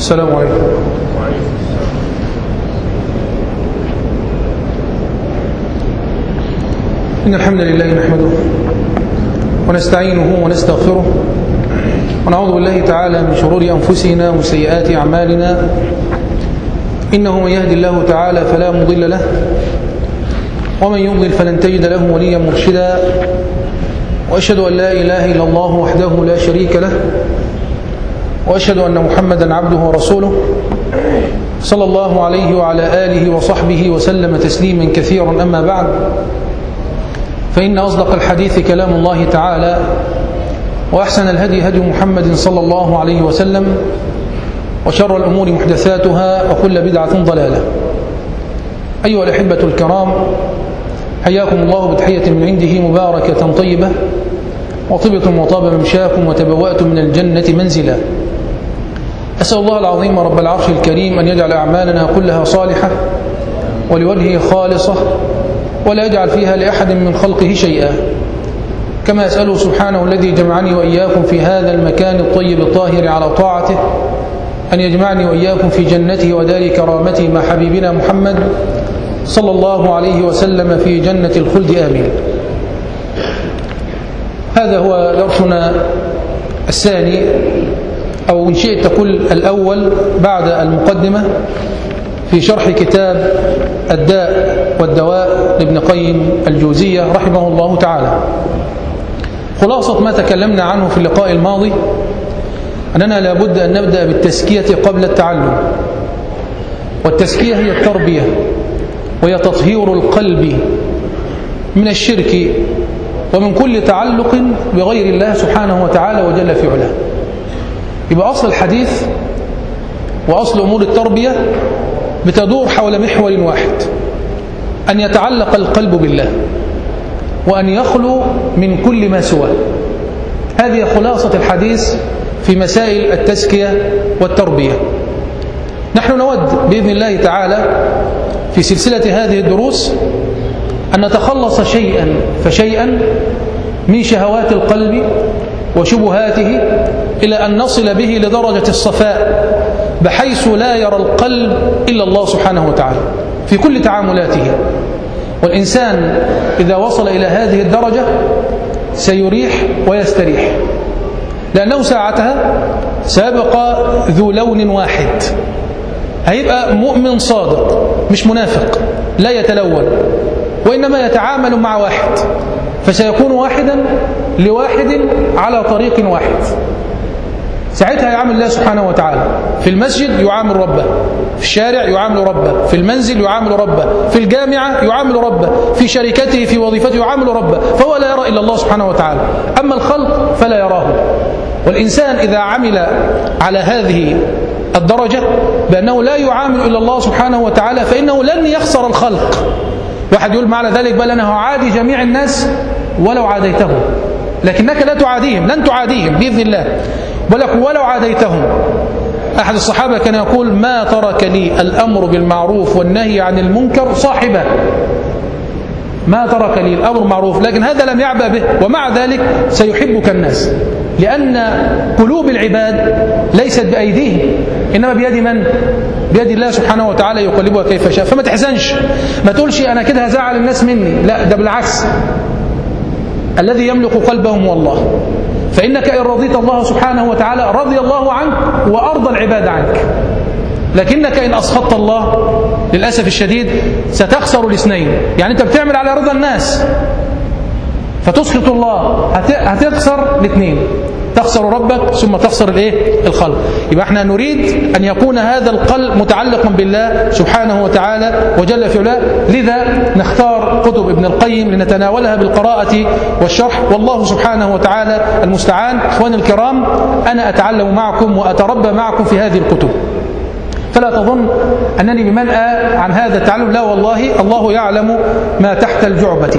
السلام عليكم إن الحمد لله نحمده ونستعينه ونستغفره ونعوذ بالله تعالى من شرور أنفسنا وسيئات أعمالنا إنه من يهدي الله تعالى فلا مضل له ومن يضلل فلن تجد له وليا مرشدا وأشهد أن لا إله إلا الله وحده لا شريك له وأشهد أن محمدا عبده ورسوله صلى الله عليه وعلى آله وصحبه وسلم تسليما كثيرا أما بعد فإن أصدق الحديث كلام الله تعالى وأحسن الهدي هدي محمد صلى الله عليه وسلم وشر الأمور محدثاتها وكل بدعة ضلالة أيها الأحبة الكرام حياكم الله بتحية من عنده مباركة طيبة وطبتم وطاب ممشاكم وتبوأتم من الجنة منزلا أسأل الله العظيم رب العرش الكريم أن يجعل أعمالنا كلها صالحة ولوجهه خالصة ولا يجعل فيها لأحد من خلقه شيئا كما أسأله سبحانه الذي جمعني وإياكم في هذا المكان الطيب الطاهر على طاعته أن يجمعني وإياكم في جنته ودار كرامته مع حبيبنا محمد صلى الله عليه وسلم في جنة الخلد آمين هذا هو درسنا الثاني أو إن شئت تقول الأول بعد المقدمة في شرح كتاب الداء والدواء لابن قيم الجوزية رحمه الله تعالى خلاصة ما تكلمنا عنه في اللقاء الماضي أننا لابد أن نبدأ بالتزكية قبل التعلم والتزكية هي التربية وهي تطهير القلب من الشرك ومن كل تعلق بغير الله سبحانه وتعالى وجل في علاه يبقى أصل الحديث وأصل أمور التربية بتدور حول محور واحد أن يتعلق القلب بالله وأن يخلو من كل ما سواه هذه خلاصة الحديث في مسائل التزكية والتربية نحن نود بإذن الله تعالى في سلسلة هذه الدروس أن نتخلص شيئا فشيئا من شهوات القلب وشبهاته إلى أن نصل به لدرجة الصفاء بحيث لا يرى القلب إلا الله سبحانه وتعالى في كل تعاملاته والإنسان إذا وصل إلى هذه الدرجة سيريح ويستريح لأنه ساعتها سيبقى ذو لون واحد هيبقى مؤمن صادق مش منافق لا يتلون وإنما يتعامل مع واحد فسيكون واحدا لواحد على طريق واحد ساعتها يعامل الله سبحانه وتعالى في المسجد يعامل ربه في الشارع يعامل ربه في المنزل يعامل ربه في الجامعة يعامل ربه في شركته في وظيفته يعامل ربه فهو لا يرى إلا الله سبحانه وتعالى أما الخلق فلا يراه والإنسان إذا عمل على هذه الدرجة بأنه لا يعامل إلا الله سبحانه وتعالى فإنه لن يخسر الخلق واحد يقول معنى ذلك بل أنه عادي جميع الناس ولو عاديتهم لكنك لا تعاديهم لن تعاديهم بإذن الله ولك ولو عاديتهم أحد الصحابة كان يقول ما ترك لي الأمر بالمعروف والنهي عن المنكر صاحبه ما ترك لي الأمر معروف لكن هذا لم يعبأ به ومع ذلك سيحبك الناس لأن قلوب العباد ليست بأيديهم إنما بيد من؟ بيد الله سبحانه وتعالى يقلبها كيف شاء فما تحزنش ما تقولش أنا كده هزعل الناس مني لا ده بالعكس الذي يملك قلبهم هو الله فإنك إن رضيت الله سبحانه وتعالى رضي الله عنك وأرضى العباد عنك لكنك إن أسخطت الله للأسف الشديد ستخسر الاثنين يعني أنت بتعمل على رضا الناس فتسخط الله هتخسر الاثنين تخسر ربك ثم تخسر الايه الخلق يبقى احنا نريد ان يكون هذا القلب متعلقا بالله سبحانه وتعالى وجل في علاه لذا نختار كتب ابن القيم لنتناولها بالقراءة والشرح والله سبحانه وتعالى المستعان اخواني الكرام انا اتعلم معكم واتربى معكم في هذه الكتب فلا تظن أنني بمنأى عن هذا التعلم لا والله الله يعلم ما تحت الجعبة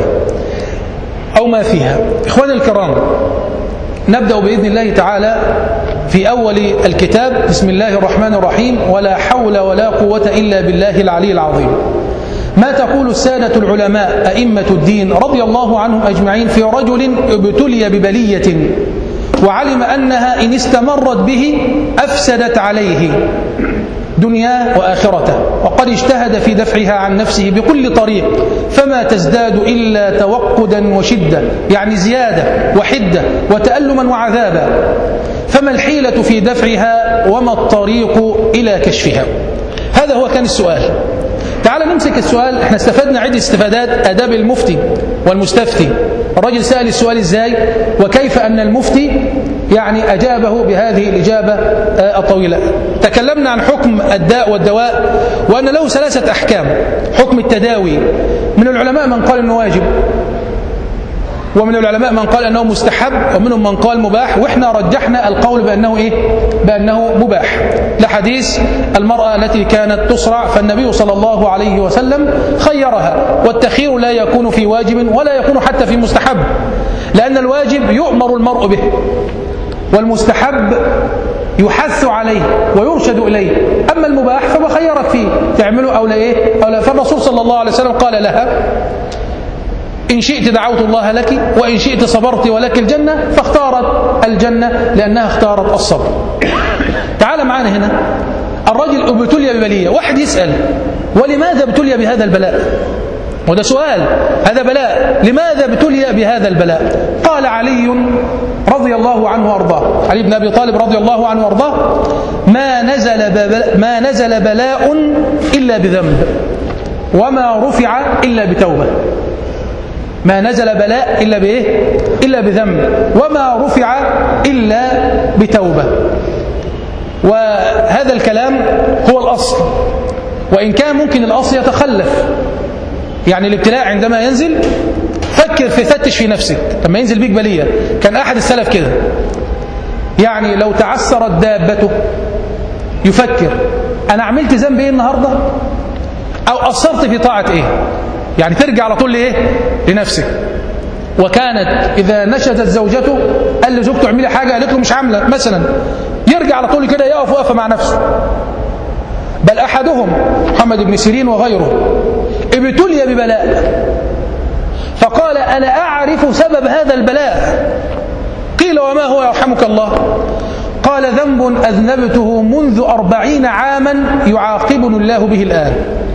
أو ما فيها إخواني الكرام نبدأ بإذن الله تعالى في أول الكتاب بسم الله الرحمن الرحيم ولا حول ولا قوة إلا بالله العلي العظيم ما تقول السادة العلماء أئمة الدين رضي الله عنهم أجمعين في رجل ابتلي ببلية وعلم أنها إن استمرت به أفسدت عليه دنياه وآخرته وقد اجتهد في دفعها عن نفسه بكل طريق فما تزداد إلا توقدا وشدة يعني زيادة وحدة وتألما وعذابا فما الحيلة في دفعها وما الطريق إلى كشفها هذا هو كان السؤال تعال نمسك السؤال احنا استفدنا عدة استفادات أداب المفتي والمستفتي الرجل سأل السؤال ازاي وكيف أن المفتي يعني أجابه بهذه الإجابة الطويلة تكلمنا عن حكم الداء والدواء وأن له ثلاثة أحكام حكم التداوي من العلماء من قال أنه واجب ومن العلماء من قال أنه مستحب ومنهم من قال مباح وإحنا رجحنا القول بأنه إيه؟ بأنه مباح لحديث المرأة التي كانت تصرع فالنبي صلى الله عليه وسلم خيرها والتخير لا يكون في واجب ولا يكون حتى في مستحب لأن الواجب يؤمر المرء به والمستحب يحث عليه ويرشد إليه أما المباح فبخيرك فيه تعمله أو لا إيه أو لا فالرسول صلى الله عليه وسلم قال لها إن شئت دعوت الله لك وإن شئت صبرت ولك الجنة فاختارت الجنة لأنها اختارت الصبر تعال معنا هنا الرجل ابتلي ببلية واحد يسأل ولماذا ابتلي بهذا البلاء وده سؤال هذا بلاء لماذا ابتلي بهذا البلاء قال علي رضي الله عنه وارضاه علي بن ابي طالب رضي الله عنه وارضاه ما نزل ما نزل بلاء الا بذنب وما رفع الا بتوبه ما نزل بلاء إلا بإيه؟ إلا بذنب وما رفع إلا بتوبة وهذا الكلام هو الأصل وإن كان ممكن الأصل يتخلف يعني الابتلاء عندما ينزل فكر في فتش في نفسك لما ينزل بيك بلية كان أحد السلف كده يعني لو تعسرت دابته يفكر أنا عملت ذنب إيه النهاردة أو قصرت في طاعة إيه يعني ترجع على طول لإيه لنفسك وكانت إذا نشزت زوجته قال لزوجته اعملي حاجة قالت له مش عاملة مثلا يرجع على طول كده يقف وقفة مع نفسه بل أحدهم محمد بن سيرين وغيره ابتلي ببلاء فقال أنا أعرف سبب هذا البلاء قيل وما هو يرحمك الله قال ذنب أذنبته منذ أربعين عاما يعاقبني الله به الآن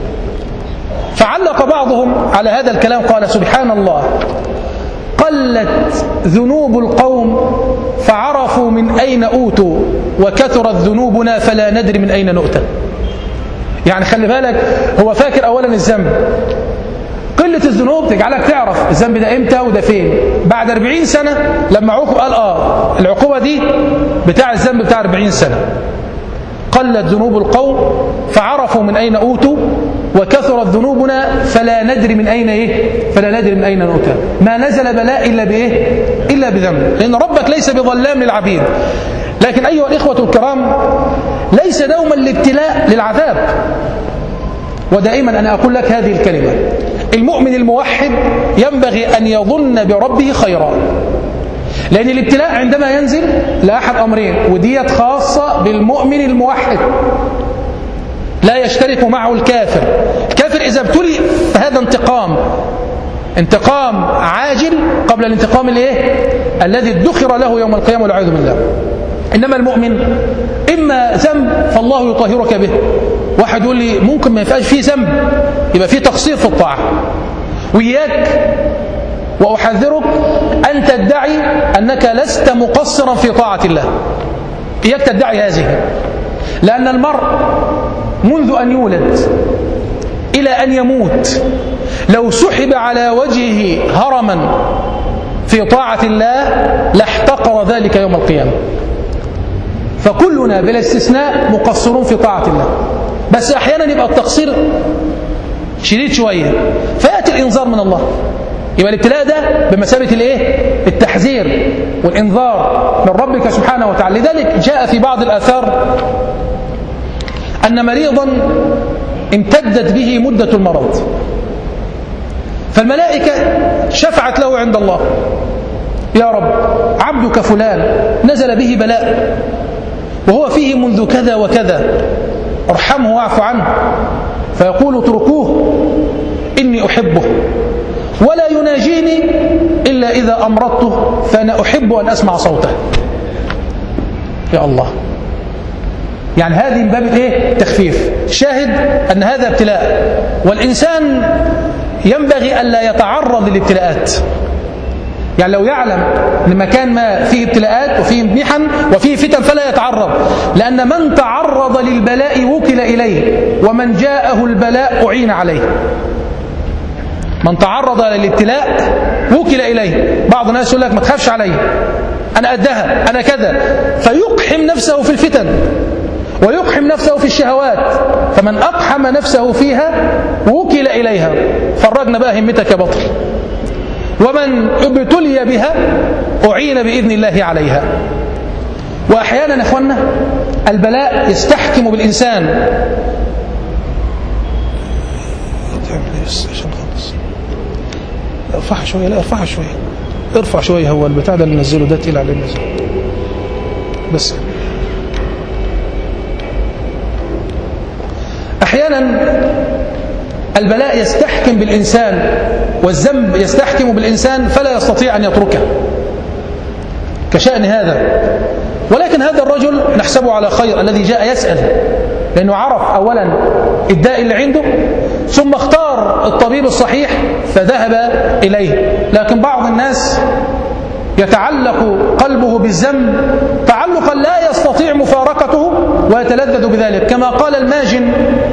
فعلق بعضهم على هذا الكلام قال سبحان الله قلت ذنوب القوم فعرفوا من أين أوتوا وكثرت ذنوبنا فلا ندري من أين نؤتى يعني خلي بالك هو فاكر أولا الذنب قلة الذنوب تجعلك تعرف الذنب ده امتى وده فين بعد 40 سنة لما عوقب قال اه العقوبة دي بتاع الذنب بتاع 40 سنة قلت ذنوب القوم فعرفوا من أين أوتوا وكثرت ذنوبنا فلا ندري من أين إيه فلا ندري من أين نؤتى ما نزل بلاء إلا بإيه إلا بذنب لأن ربك ليس بظلام للعبيد لكن أيها الإخوة الكرام ليس دوما الابتلاء للعذاب ودائما أنا أقول لك هذه الكلمة المؤمن الموحد ينبغي أن يظن بربه خيرا لأن الابتلاء عندما ينزل لأحد أمرين وديت خاصة بالمؤمن الموحد لا يشترك معه الكافر الكافر إذا ابتلي فهذا انتقام انتقام عاجل قبل الانتقام الايه الذي ادخر له يوم القيامة والعياذ بالله إنما المؤمن إما ذنب فالله يطهرك به واحد يقول لي ممكن ما يبقاش فيه ذنب يبقى فيه تقصير في الطاعة وإياك وأحذرك أن تدعي أنك لست مقصرا في طاعة الله إياك تدعي هذه لأن المرء منذ أن يولد إلى أن يموت لو سحب على وجهه هرما في طاعة الله لاحتقر ذلك يوم القيامة فكلنا بلا استثناء مقصرون في طاعة الله بس أحيانا يبقى التقصير شديد شوية فيأتي الإنذار من الله يبقى الابتلاء ده بمثابة الايه التحذير والإنذار من ربك سبحانه وتعالى لذلك جاء في بعض الآثار أن مريضا امتدت به مدة المرض فالملائكة شفعت له عند الله يا رب عبدك فلان نزل به بلاء وهو فيه منذ كذا وكذا ارحمه واعف عنه فيقول اتركوه إني أحبه ولا يناجيني إلا إذا أمرضته فأنا أحب أن أسمع صوته يا الله يعني هذه من باب ايه تخفيف شاهد أن هذا ابتلاء والإنسان ينبغي ألا يتعرض للابتلاءات يعني لو يعلم ان مكان ما فيه ابتلاءات وفيه محن وفيه فتن فلا يتعرض لأن من تعرض للبلاء وكل إليه ومن جاءه البلاء أعين عليه من تعرض للابتلاء وكل إليه بعض الناس يقول لك ما تخافش علي أنا قدها أنا كذا فيقحم نفسه في الفتن ويقحم نفسه في الشهوات فمن أقحم نفسه فيها وكل إليها فرجنا بقى همتك يا بطل ومن ابتلي بها أعين بإذن الله عليها وأحيانا يا إخوانا البلاء يستحكم بالإنسان ارفعها شوية لا ارفعها شوية ارفع شوية هو البتاع ده اللي نزله ده تقيل عليه نزله بس أحيانا البلاء يستحكم بالإنسان والذنب يستحكم بالإنسان فلا يستطيع أن يتركه كشأن هذا ولكن هذا الرجل نحسبه على خير الذي جاء يسأل لأنه عرف أولا الداء اللي عنده ثم اختار الطبيب الصحيح فذهب إليه لكن بعض الناس يتعلق قلبه بالذنب تعلقا لا يستطيع مفارقته ويتلذذ بذلك كما قال الماجن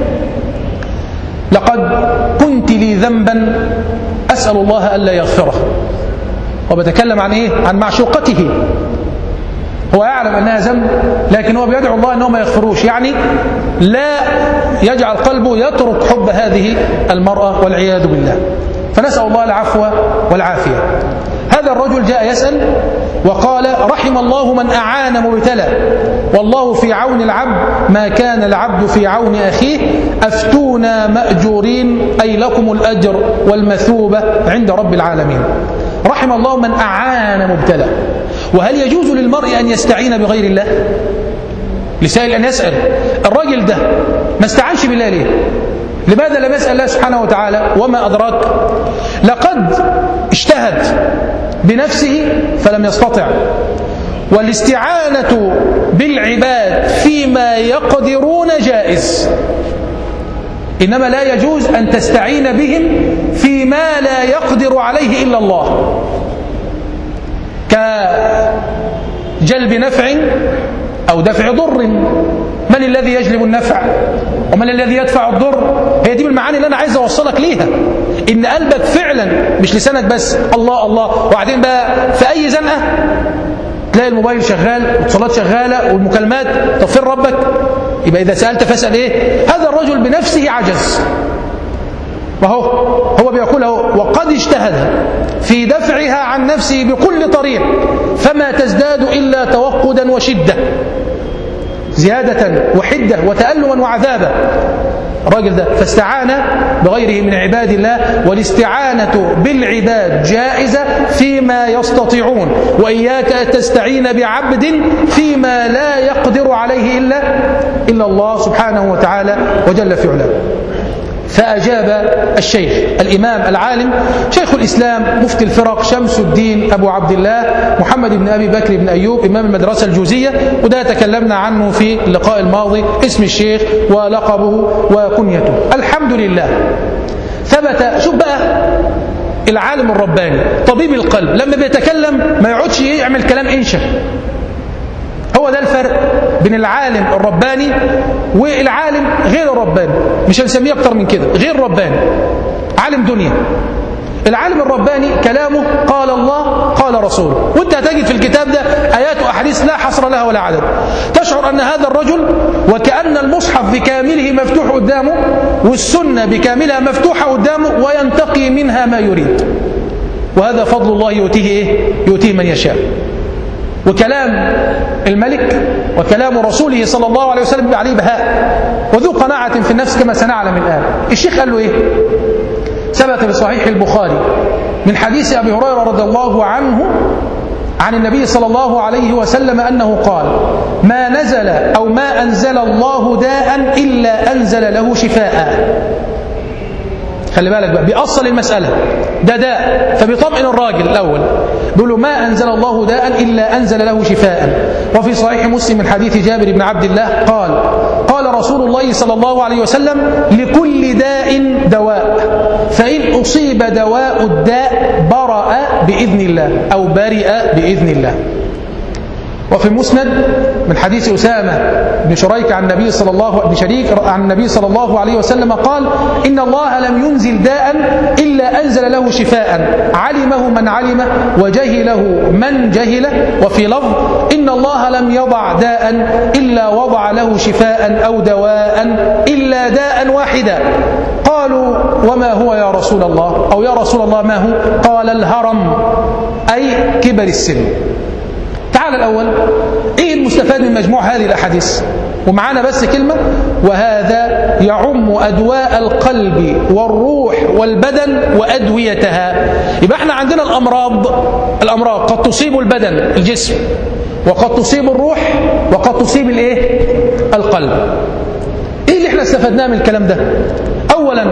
لقد كنت لي ذنبا أسأل الله ألا يغفره وبتكلم عن إيه؟ عن معشوقته هو يعلم أنها ذنب لكن هو بيدعو الله أنه ما يغفروش يعني لا يجعل قلبه يترك حب هذه المرأة والعياذ بالله فنسأل الله العفو والعافية هذا الرجل جاء يسأل وقال رحم الله من أعان مبتلى والله في عون العبد ما كان العبد في عون أخيه أفتونا مأجورين أي لكم الأجر والمثوبة عند رب العالمين رحم الله من أعان مبتلى وهل يجوز للمرء أن يستعين بغير الله لسائل أن يسأل الراجل ده ما استعانش بالله ليه لماذا لم يسأل الله سبحانه وتعالى وما أدراك لقد اجتهد بنفسه فلم يستطع والاستعانة بالعباد فيما يقدرون جائز إنما لا يجوز أن تستعين بهم فيما لا يقدر عليه إلا الله كجلب نفع أو دفع ضر من الذي يجلب النفع ومن الذي يدفع الضر هي دي بالمعاني اللي أنا عايز أوصلك ليها إن قلبك فعلا مش لسانك بس الله الله وبعدين بقى في أي زنقة تلاقي الموبايل شغال واتصالات شغالة والمكالمات طب فين ربك يبقى إذا سألت فاسأل إيه هذا الرجل بنفسه عجز وهو هو بيقول هو وقد اجتهد في دفعها عن نفسه بكل طريق فما تزداد إلا توقدا وشدة زيادة وحدة وتألما وعذابا الراجل ده فاستعان بغيره من عباد الله والاستعانة بالعباد جائزة فيما يستطيعون وإياك تستعين بعبد فيما لا يقدر عليه إلا إلا الله سبحانه وتعالى وجل في علاه فأجاب الشيخ الإمام العالم شيخ الإسلام مفتي الفرق شمس الدين أبو عبد الله محمد بن أبي بكر بن أيوب إمام المدرسة الجوزية وده تكلمنا عنه في اللقاء الماضي اسم الشيخ ولقبه وكنيته الحمد لله ثبت شوف بقى العالم الرباني طبيب القلب لما بيتكلم ما يقعدش يعمل كلام انشا هو ده الفرق بين العالم الرباني والعالم غير الرباني مش هنسميه اكتر من كده غير رباني عالم دنيا العالم الرباني كلامه قال الله قال رسوله وانت هتجد في الكتاب ده آيات وأحاديث لا حصر لها ولا عدد تشعر أن هذا الرجل وكأن المصحف بكامله مفتوح قدامه والسنة بكاملها مفتوحة قدامه وينتقي منها ما يريد وهذا فضل الله يؤتيه إيه؟ يؤتيه من يشاء وكلام الملك وكلام رسوله صلى الله عليه وسلم عليه بهاء وذو قناعة في النفس كما سنعلم الآن الشيخ قال له إيه ثبت في صحيح البخاري من حديث أبي هريرة رضي الله عنه عن النبي صلى الله عليه وسلم أنه قال ما نزل أو ما أنزل الله داء إلا أنزل له شفاء خلي بالك بقى بيأصل المسألة ده داء فبيطمئن الراجل الأول بيقول له ما أنزل الله داء إلا أنزل له شفاء وفي صحيح مسلم من حديث جابر بن عبد الله قال قال رسول الله صلى الله عليه وسلم لكل داء دواء فإن أصيب دواء الداء برأ بإذن الله أو برئ بإذن الله وفي المسند من حديث أسامة بن شريك عن النبي صلى الله بن شريك عن النبي صلى الله عليه وسلم قال إن الله لم ينزل داء إلا أنزل له شفاء علمه من علمه وجهله من جهله وفي لفظ إن الله لم يضع داء إلا وضع له شفاء أو دواء إلا داء واحدا قالوا وما هو يا رسول الله أو يا رسول الله ما هو قال الهرم أي كبر السن تعال الأول إيه المستفاد من مجموع هذه الأحاديث ومعانا بس كلمة وهذا يعم أدواء القلب والروح والبدن وأدويتها يبقى احنا عندنا الأمراض الأمراض قد تصيب البدن الجسم وقد تصيب الروح وقد تصيب الايه القلب ايه اللي احنا استفدناه من الكلام ده اولا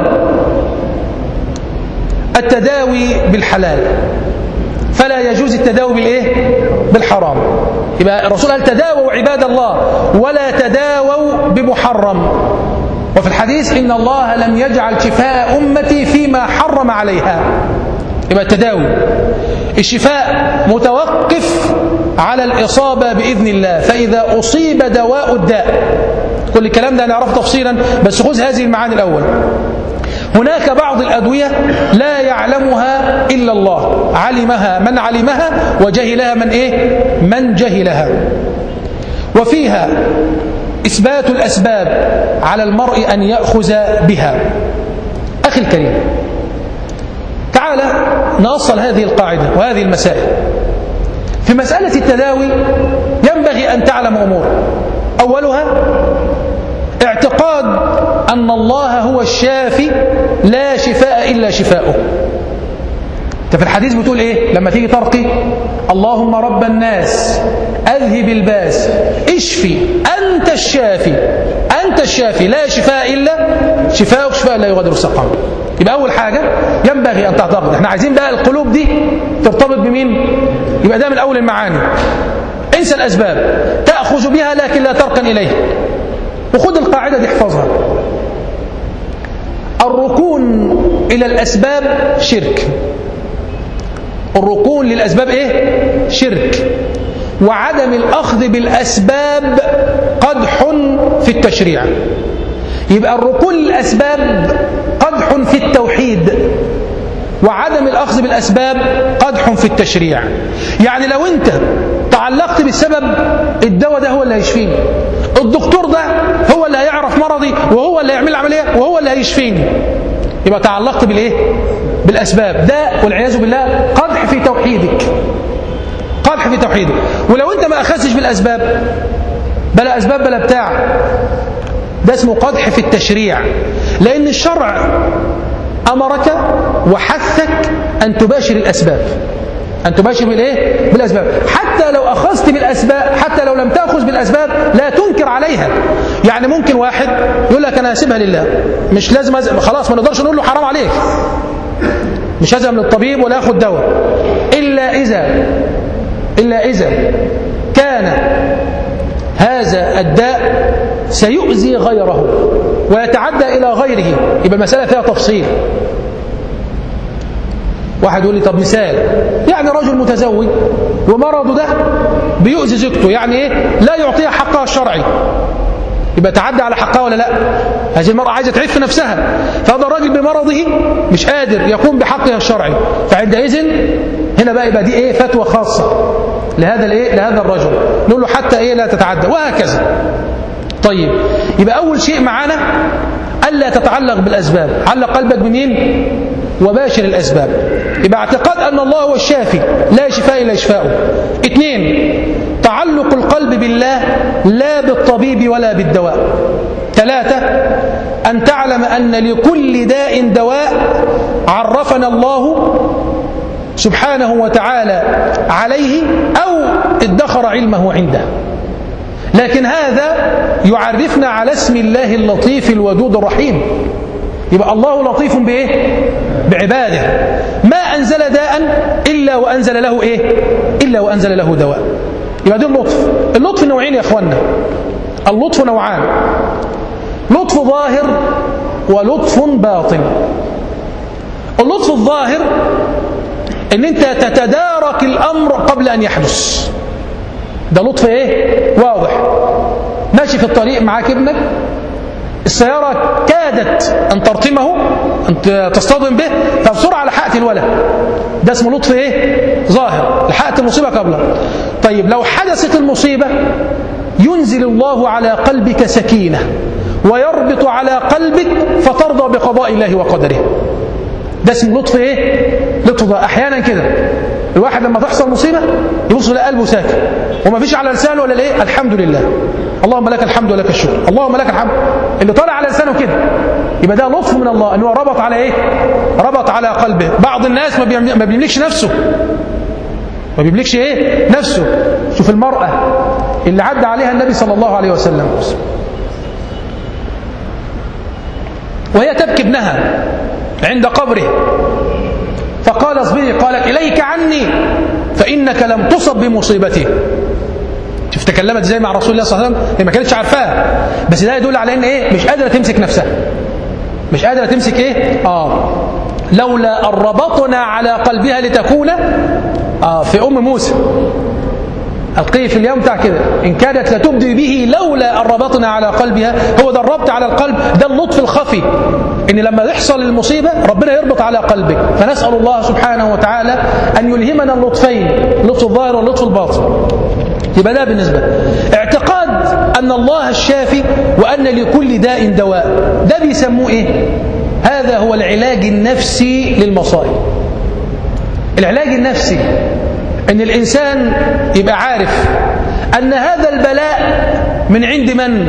التداوي بالحلال فلا يجوز التداوي بالايه بالحرام يبقى الرسول قال تداووا عباد الله ولا تداووا بمحرم وفي الحديث إن الله لم يجعل شفاء أمتي فيما حرم عليها يبقى التداوي الشفاء متوقف على الإصابة بإذن الله فإذا أصيب دواء الداء كل الكلام ده نعرفه تفصيلا بس خذ هذه المعاني الأول هناك بعض الأدوية لا يعلمها إلا الله علمها من علمها وجهلها من إيه؟ من جهلها وفيها إثبات الأسباب على المرء أن يأخذ بها أخي الكريم تعال نأصل هذه القاعدة وهذه المسائل في مسألة التداوي ينبغي أن تعلم أمور أولها اعتقاد أن الله هو الشافي لا شفاء إلا شفاؤه انت في الحديث بتقول ايه لما تيجي ترقي اللهم رب الناس اذهب الباس اشفي انت الشافي انت الشافي لا شفاء الا شفاءك شفاء لا يغادر سقما يبقى اول حاجه ينبغي ان تعتقد احنا عايزين بقى القلوب دي ترتبط بمين يبقى ده من اول المعاني انسى الاسباب تاخذ بها لكن لا تركن اليها وخد القاعده دي احفظها الركون الى الاسباب شرك الركون للأسباب إيه؟ شرك وعدم الأخذ بالأسباب قدح في التشريع يبقى الركون للأسباب قدح في التوحيد وعدم الأخذ بالأسباب قدح في التشريع يعني لو أنت تعلقت بالسبب الدواء ده هو اللي هيشفيني الدكتور ده هو اللي هيعرف مرضي وهو اللي هيعمل العملية وهو اللي هيشفيني يبقى تعلقت بالايه بالاسباب ده والعياذ بالله قدح في توحيدك قدح في توحيدك ولو انت ما اخذتش بالاسباب بلا اسباب بلا بتاع ده اسمه قدح في التشريع لان الشرع امرك وحثك ان تباشر الاسباب أن تباشر بالإيه؟ بالأسباب حتى لو أخذت بالأسباب حتى لو لم تأخذ بالأسباب لا تنكر عليها يعني ممكن واحد يقول لك أنا هسيبها لله مش لازم أزق. خلاص ما نقدرش نقول له حرام عليك مش هذهب للطبيب ولا أخذ دواء إلا إذا إلا إذا كان هذا الداء سيؤذي غيره ويتعدى إلى غيره يبقى المسألة فيها تفصيل واحد يقول لي طب مثال يعني رجل متزوج ومرضه ده بيؤذي زوجته يعني ايه لا يعطيها حقها الشرعي يبقى تعدى على حقها ولا لا هذه المرأة عايزة تعف نفسها فهذا الراجل بمرضه مش قادر يقوم بحقها الشرعي فعندئذ هنا بقى يبقى دي ايه فتوى خاصة لهذا الايه لهذا الرجل نقول له حتى ايه لا تتعدى وهكذا طيب يبقى اول شيء معانا الا تتعلق بالاسباب علق قلبك بمين وباشر الأسباب يبقى اعتقاد أن الله هو الشافي لا شفاء إلا شفاؤه اثنين تعلق القلب بالله لا بالطبيب ولا بالدواء ثلاثة أن تعلم أن لكل داء دواء عرفنا الله سبحانه وتعالى عليه أو ادخر علمه عنده لكن هذا يعرفنا على اسم الله اللطيف الودود الرحيم يبقى الله لطيف بإيه؟ بعباده ما أنزل داء إلا وأنزل له إيه؟ إلا وأنزل له دواء يبقى دي اللطف اللطف نوعين يا اخوانا اللطف نوعان لطف ظاهر ولطف باطن اللطف الظاهر ان انت تتدارك الامر قبل ان يحدث ده لطف ايه واضح ماشي في الطريق معاك ابنك السيارة كادت أن ترطمه أن تصطدم به فبسرعة لحقت الولد ده اسمه لطف إيه؟ ظاهر لحقت المصيبة قبله طيب لو حدثت المصيبة ينزل الله على قلبك سكينة ويربط على قلبك فترضى بقضاء الله وقدره ده اسمه لطف ايه لطف ظاهر احيانا كده الواحد لما تحصل مصيبه يبص يلاقي قلبه ساكن وما فيش على لسانه ولا الايه الحمد لله اللهم لك الحمد ولك الشكر اللهم لك الحمد اللي طالع على لسانه كده يبقى ده لطف من الله ان هو ربط على ايه ربط على قلبه بعض الناس ما ما بيملكش نفسه ما بيملكش ايه نفسه شوف المرأة اللي عدى عليها النبي صلى الله عليه وسلم وهي تبكي ابنها عند قبره فقال اصبري قالت إليك عني فإنك لم تصب بمصيبتي شوف تكلمت ازاي مع رسول الله صلى الله عليه وسلم هي ما كانتش عارفاها بس ده يدل على ان ايه مش قادره تمسك نفسها مش قادره تمسك ايه اه لولا ان ربطنا على قلبها لتكون اه في ام موسى القيه في اليوم بتاع كده إن كادت لتبدي به لولا أن ربطنا على قلبها هو ده الربط على القلب ده اللطف الخفي إن لما يحصل المصيبة ربنا يربط على قلبك فنسأل الله سبحانه وتعالى أن يلهمنا اللطفين اللطف الظاهر واللطف الباطن يبقى ده بالنسبة اعتقاد أن الله الشافي وأن لكل داء دواء ده بيسموه إيه هذا هو العلاج النفسي للمصائب العلاج النفسي ان الانسان يبقى عارف ان هذا البلاء من عند من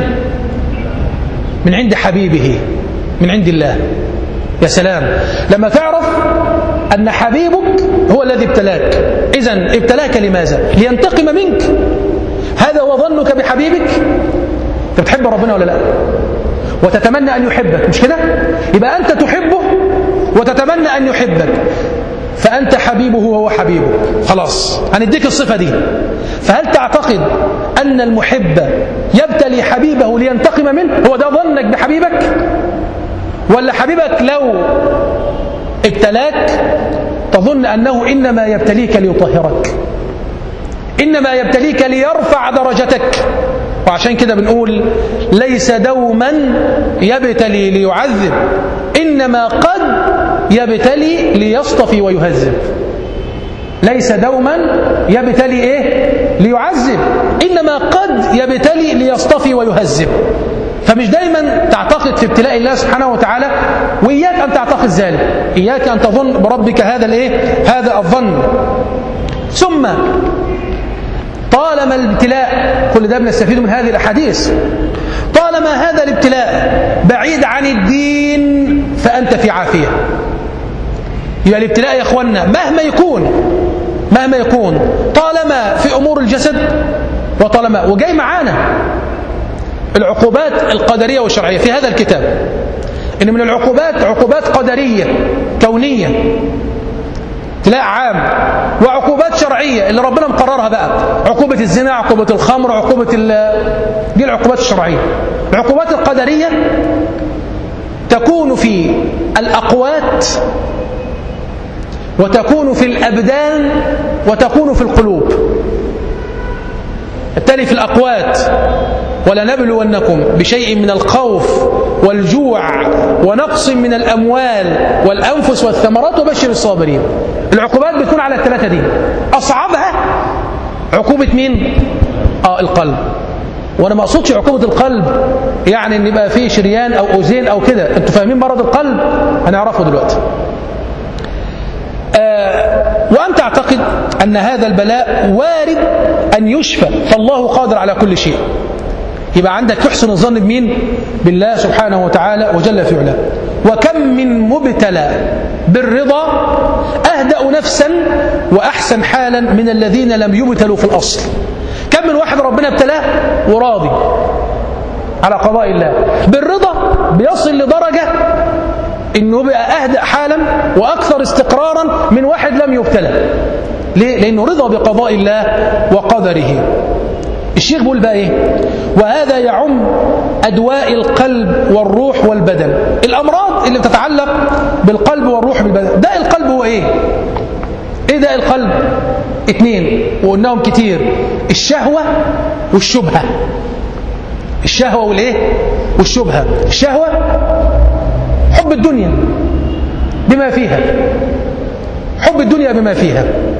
من عند حبيبه من عند الله يا سلام لما تعرف ان حبيبك هو الذي ابتلاك اذا ابتلاك لماذا لينتقم منك هذا هو ظنك بحبيبك انت بتحب ربنا ولا لا وتتمنى ان يحبك مش كده يبقى انت تحبه وتتمنى ان يحبك فأنت حبيبه وهو حبيبك خلاص هنديك الصفة دي فهل تعتقد أن المحب يبتلي حبيبه لينتقم منه هو ده ظنك بحبيبك ولا حبيبك لو ابتلاك تظن أنه إنما يبتليك ليطهرك إنما يبتليك ليرفع درجتك وعشان كده بنقول ليس دوما يبتلي ليعذب إنما قد يبتلي ليصطفي ويهذب ليس دوما يبتلي ايه ليعذب انما قد يبتلي ليصطفي ويهذب فمش دايما تعتقد في ابتلاء الله سبحانه وتعالى واياك ان تعتقد ذلك اياك ان تظن بربك هذا الايه هذا الظن ثم طالما الابتلاء كل ده بنستفيد من هذه الاحاديث طالما هذا الابتلاء بعيد عن الدين فانت في عافيه يبقى الابتلاء يا اخوانا مهما يكون مهما يكون طالما في امور الجسد وطالما وجاي معانا العقوبات القدريه والشرعيه في هذا الكتاب ان من العقوبات عقوبات قدريه كونيه ابتلاء عام وعقوبات شرعيه اللي ربنا مقررها بقى عقوبه الزنا عقوبه الخمر عقوبه دي العقوبات الشرعيه العقوبات القدريه تكون في الاقوات وتكون في الأبدان وتكون في القلوب بالتالي في الأقوات ولنبلونكم بشيء من الخوف والجوع ونقص من الأموال والأنفس والثمرات وبشر الصابرين العقوبات بتكون على الثلاثة دي أصعبها عقوبة مين؟ آه القلب وانا ما اقصدش عقوبه القلب يعني ان يبقى فيه شريان او اوزين او كده انتوا فاهمين مرض القلب هنعرفه دلوقتي وأن تعتقد أن هذا البلاء وارد أن يشفى فالله قادر على كل شيء يبقى عندك تحسن الظن بمين بالله سبحانه وتعالى وجل في علاه وكم من مبتلى بالرضا أهدأ نفسا وأحسن حالا من الذين لم يبتلوا في الأصل كم من واحد ربنا ابتلاه وراضي على قضاء الله بالرضا بيصل لدرجة انه بقى اهدأ حالا واكثر استقرارا من واحد لم يبتلى ليه؟ لانه رضا بقضاء الله وقدره الشيخ بيقول بقى ايه وهذا يعم ادواء القلب والروح والبدن الامراض اللي بتتعلق بالقلب والروح بالبدن داء القلب هو ايه ايه داء القلب اتنين وقلناهم كتير الشهوة والشبهة الشهوة والايه والشبهة الشهوة حب الدنيا بما فيها حب الدنيا بما فيها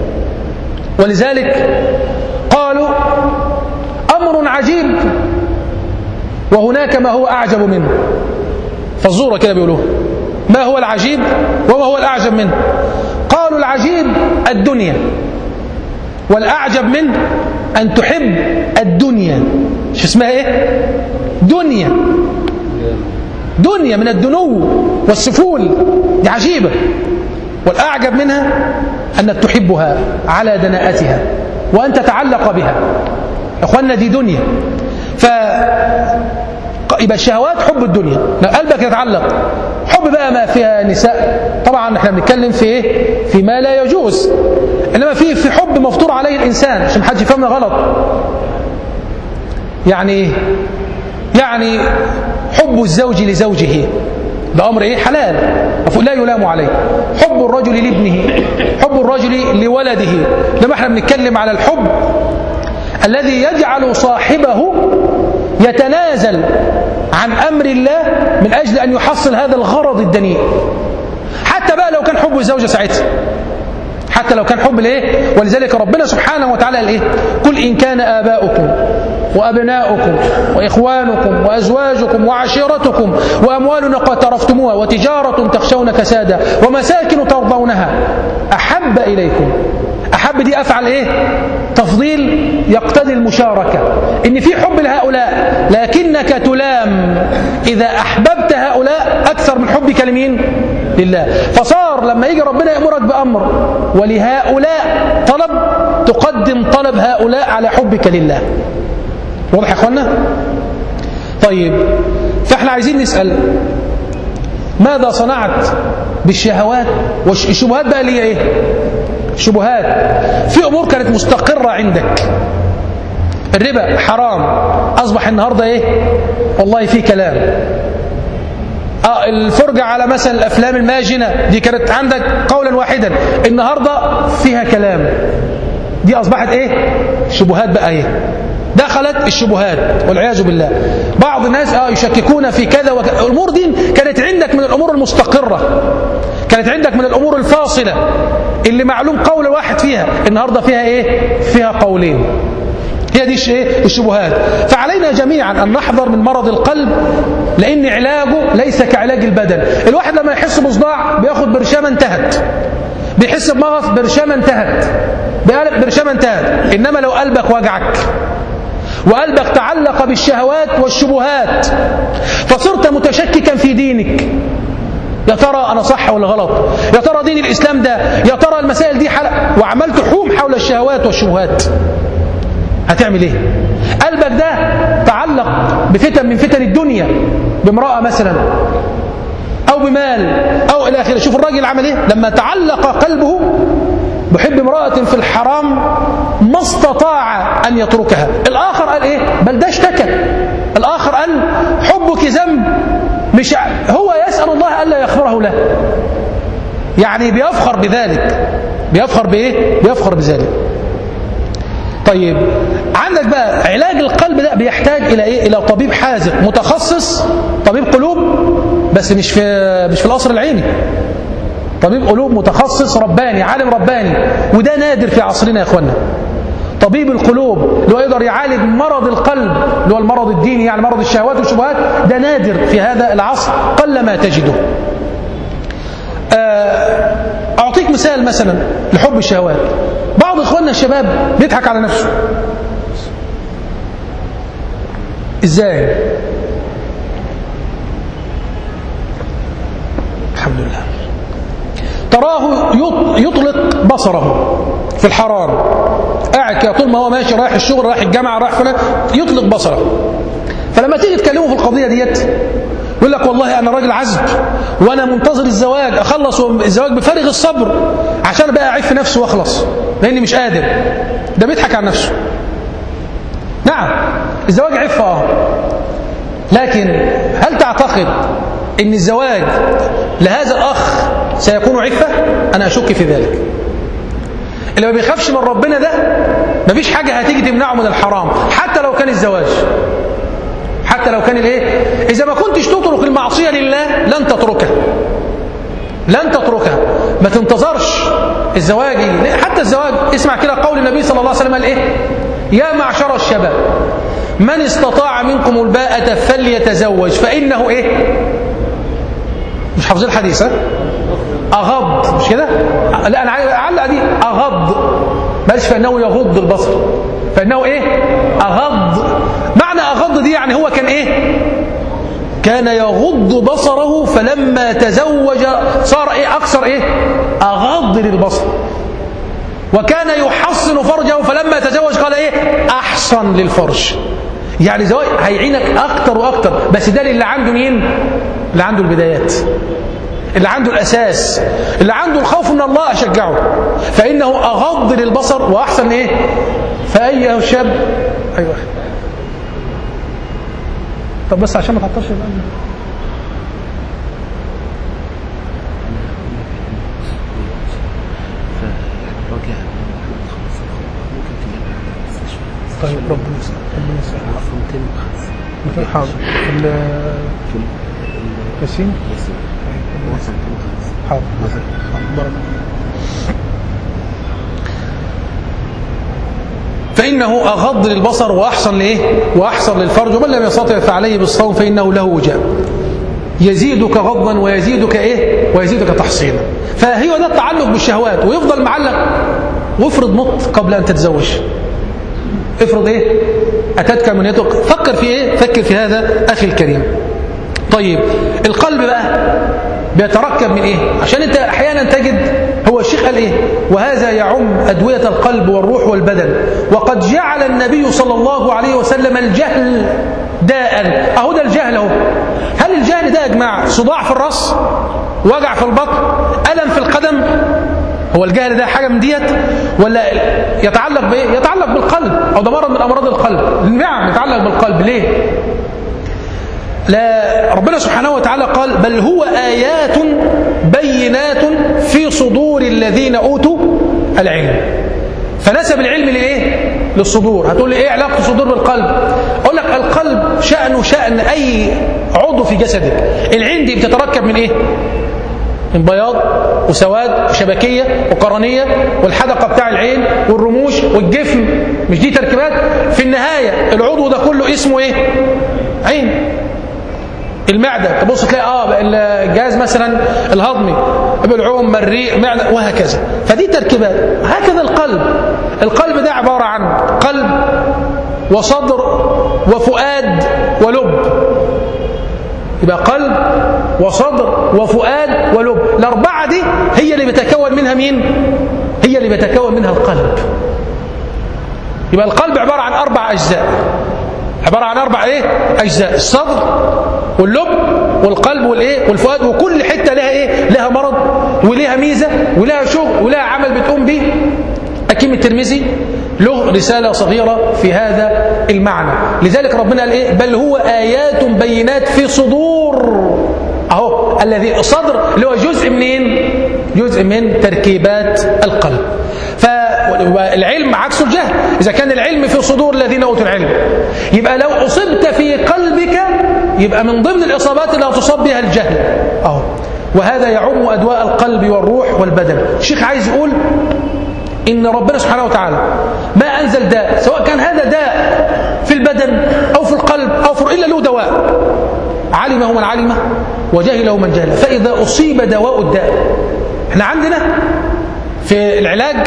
ولذلك قالوا أمر عجيب وهناك ما هو أعجب منه فالزورة كده بيقولوه ما هو العجيب وما هو الأعجب منه قالوا العجيب الدنيا والأعجب منه أن تحب الدنيا شو اسمها إيه دنيا دنيا من الدنو والسفول دي عجيبة والأعجب منها أنك تحبها على دناءتها وأن تتعلق بها أخوانا دي دنيا ف يبقى الشهوات حب الدنيا قلبك يتعلق حب بقى ما فيها نساء طبعا احنا بنتكلم في ايه في ما لا يجوز انما في في حب مفطور عليه الانسان عشان ما حدش يفهمنا غلط يعني ايه يعني حب الزوج لزوجه ده امر ايه حلال لا يلام عليه حب الرجل لابنه حب الرجل لولده لما احنا بنتكلم على الحب الذي يجعل صاحبه يتنازل عن أمر الله من أجل أن يحصل هذا الغرض الدنيء حتى بقى لو كان حب الزوجة ساعتها حتى لو كان حب الايه ولذلك ربنا سبحانه وتعالى قال ايه قل ان كان اباؤكم وابناؤكم واخوانكم وازواجكم وعشيرتكم واموال اقترفتموها وتجاره تخشون كسادا ومساكن ترضونها احب اليكم احب دي افعل ايه تفضيل يقتضي المشاركه ان في حب لهؤلاء لكنك تلام اذا احببت هؤلاء اكثر من حبك لمين لله فصار لما يجي ربنا يأمرك بأمر ولهؤلاء طلب تقدم طلب هؤلاء على حبك لله واضح يا اخوانا طيب فاحنا عايزين نسأل ماذا صنعت بالشهوات والشبهات بقى اللي هي ايه شبهات في امور كانت مستقرة عندك الربا حرام اصبح النهاردة ايه والله في كلام آه الفرجة على مثلا الأفلام الماجنة دي كانت عندك قولا واحدا النهاردة فيها كلام دي أصبحت إيه شبهات بقى إيه دخلت الشبهات والعياذ بالله بعض الناس آه يشككون في كذا وكذا الأمور دي كانت عندك من الأمور المستقرة كانت عندك من الأمور الفاصلة اللي معلوم قول واحد فيها النهاردة فيها إيه فيها قولين هي دي ايه الشبهات فعلينا جميعا أن نحذر من مرض القلب لأن علاجه ليس كعلاج البدن الواحد لما يحس بصداع بياخد برشامة انتهت بيحس بمغص برشامة انتهت برشامة انتهت إنما لو قلبك وجعك وقلبك تعلق بالشهوات والشبهات فصرت متشككا في دينك يا ترى أنا صح ولا غلط يا ترى دين الإسلام ده يا ترى المسائل دي حلق وعملت حوم حول الشهوات والشبهات هتعمل ايه قلبك ده تعلق بفتن من فتن الدنيا بامرأة مثلا أو بمال أو إلى آخره شوف الراجل عمل إيه لما تعلق قلبه بحب امرأة في الحرام ما استطاع أن يتركها الآخر قال إيه بل ده اشتكى الآخر قال حبك ذنب مش هو يسأل الله ألا يغفره له يعني بيفخر بذلك بيفخر بإيه بيفخر بذلك طيب عندك بقى علاج القلب ده بيحتاج الى ايه الى طبيب حاذق متخصص طبيب قلوب بس مش في مش في القصر العيني طبيب قلوب متخصص رباني عالم رباني وده نادر في عصرنا يا اخوانا طبيب القلوب اللي هو يقدر يعالج مرض القلب اللي هو المرض الديني يعني مرض الشهوات والشبهات ده نادر في هذا العصر قل ما تجده أعطيك مثال مثلا لحب الشهوات بعض إخواننا الشباب بيضحك على نفسه إزاي الحمد لله تراه يطلق بصره في الحرام قاعد كده طول ما هو ماشي رايح الشغل رايح الجامعة رايح فلان يطلق بصره فلما تيجي تكلمه في القضية ديت يقول لك والله أنا راجل عزب وأنا منتظر الزواج أخلص الزواج بفارغ الصبر عشان بقى أعيش في نفسه وأخلص لأني مش قادر ده بيضحك على نفسه نعم الزواج عفة اه لكن هل تعتقد ان الزواج لهذا الأخ سيكون عفة أنا أشك في ذلك اللي ما بيخافش من ربنا ده مفيش حاجة هتيجي تمنعه من الحرام حتى لو كان الزواج حتى لو كان الايه اذا ما كنتش تترك المعصيه لله لن تتركها لن تتركها ما تنتظرش الزواج حتى الزواج اسمع كده قول النبي صلى الله عليه وسلم قال ايه يا معشر الشباب من استطاع منكم الباءة فليتزوج فإنه ايه مش حافظين الحديث ها أغض مش كده لا أنا علق دي أغض بلش فإنه يغض البصر فإنه إيه أغض معنى أغض دي يعني هو كان إيه كان يغض بصره فلما تزوج صار إيه أكثر إيه أغض للبصر وكان يحصن فرجه فلما تزوج قال إيه أحصن للفرج يعني زواج هيعينك أكتر وأكتر بس ده اللي عنده مين اللي عنده البدايات اللي عنده الأساس اللي عنده الخوف من الله أشجعه فإنه أغض للبصر وأحسن إيه فأي شاب أيوة طب بس عشان ما تعطلش الآن طيب ربنا يسلمك ربنا يسلمك حاضر ياسين حاضر بارك فإنه أغض للبصر وأحسن لإيه؟ وأحسن للفرج ومن لم يستطع فعليه بالصوم فإنه له وجاء يزيدك غضا ويزيدك إيه؟ ويزيدك تحصينا فهي ده التعلق بالشهوات ويفضل معلق وافرض مت قبل أن تتزوج افرض إيه؟ أتتك منيتك فكر في إيه؟ فكر في هذا أخي الكريم طيب القلب بقى بيتركب من ايه عشان انت احيانا تجد هو الشيخ قال ايه وهذا يعم ادويه القلب والروح والبدن وقد جعل النبي صلى الله عليه وسلم الجهل داء اهو ده الجهل اهو هل الجهل ده يا جماعه صداع في الراس وجع في البطن الم في القدم هو الجهل ده حاجه من ديت ولا يتعلق بايه يتعلق بالقلب او ده مرض من امراض القلب نعم يتعلق بالقلب ليه لا ربنا سبحانه وتعالى قال بل هو آيات بينات في صدور الذين أوتوا العلم فنسب العلم لإيه؟ للصدور هتقول لي إيه علاقة الصدور بالقلب أقول لك القلب شأنه شأن أي عضو في جسدك العين دي بتتركب من إيه؟ من بياض وسواد وشبكية وقرنية والحدقة بتاع العين والرموش والجفن مش دي تركيبات في النهاية العضو ده كله اسمه ايه عين المعدة تبص تلاقي اه الجهاز مثلا الهضمي بالعوم مريء معدة وهكذا فدي تركيبات هكذا القلب القلب ده عبارة عن قلب وصدر وفؤاد ولب يبقى قلب وصدر وفؤاد ولب الأربعة دي هي اللي بيتكون منها مين هي اللي بيتكون منها القلب يبقى القلب عبارة عن أربع أجزاء عبارة عن أربع إيه أجزاء الصدر واللب والقلب والإيه والفؤاد وكل حتة لها إيه لها مرض ولها ميزة ولها شغل ولها عمل بتقوم به أكيم الترمذي له رسالة صغيرة في هذا المعنى لذلك ربنا قال إيه بل هو آيات بينات في صدور أهو الذي صدر اللي هو جزء منين جزء من تركيبات القلب فالعلم عكس الجهل إذا كان العلم في صدور الذين أوتوا العلم يبقى لو أصبت في قلبك يبقى من ضمن الإصابات اللي هتصاب بها الجهل أهو وهذا يعم أدواء القلب والروح والبدن الشيخ عايز يقول إن ربنا سبحانه وتعالى ما أنزل داء سواء كان هذا داء في البدن أو في القلب أو في إلا له دواء علمه من علمه وجهله من جهله فإذا أصيب دواء الداء احنا عندنا في العلاج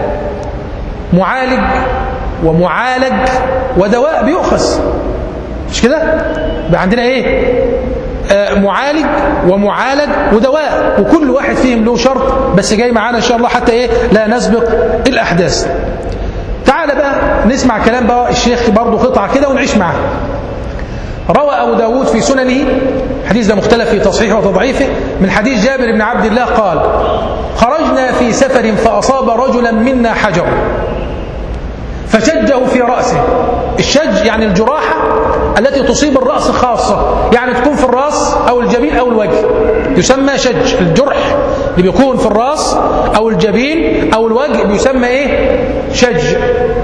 معالج ومعالج ودواء بيؤخذ مش كده يبقى عندنا ايه آه معالج ومعالج ودواء وكل واحد فيهم له شرط بس جاي معانا ان شاء الله حتى ايه لا نسبق الاحداث تعال بقى نسمع كلام بقى الشيخ برضه قطعه كده ونعيش معاه روى أبو داود في سننه حديث ده مختلف في تصحيحه وتضعيفه من حديث جابر بن عبد الله قال خرجنا في سفر فأصاب رجلا منا حجر فشجه في رأسه الشج يعني الجراحة التي تصيب الرأس خاصة يعني تكون في الرأس أو الجبين أو الوجه يسمى شج الجرح اللي بيكون في الرأس أو الجبين أو الوجه بيسمى إيه شج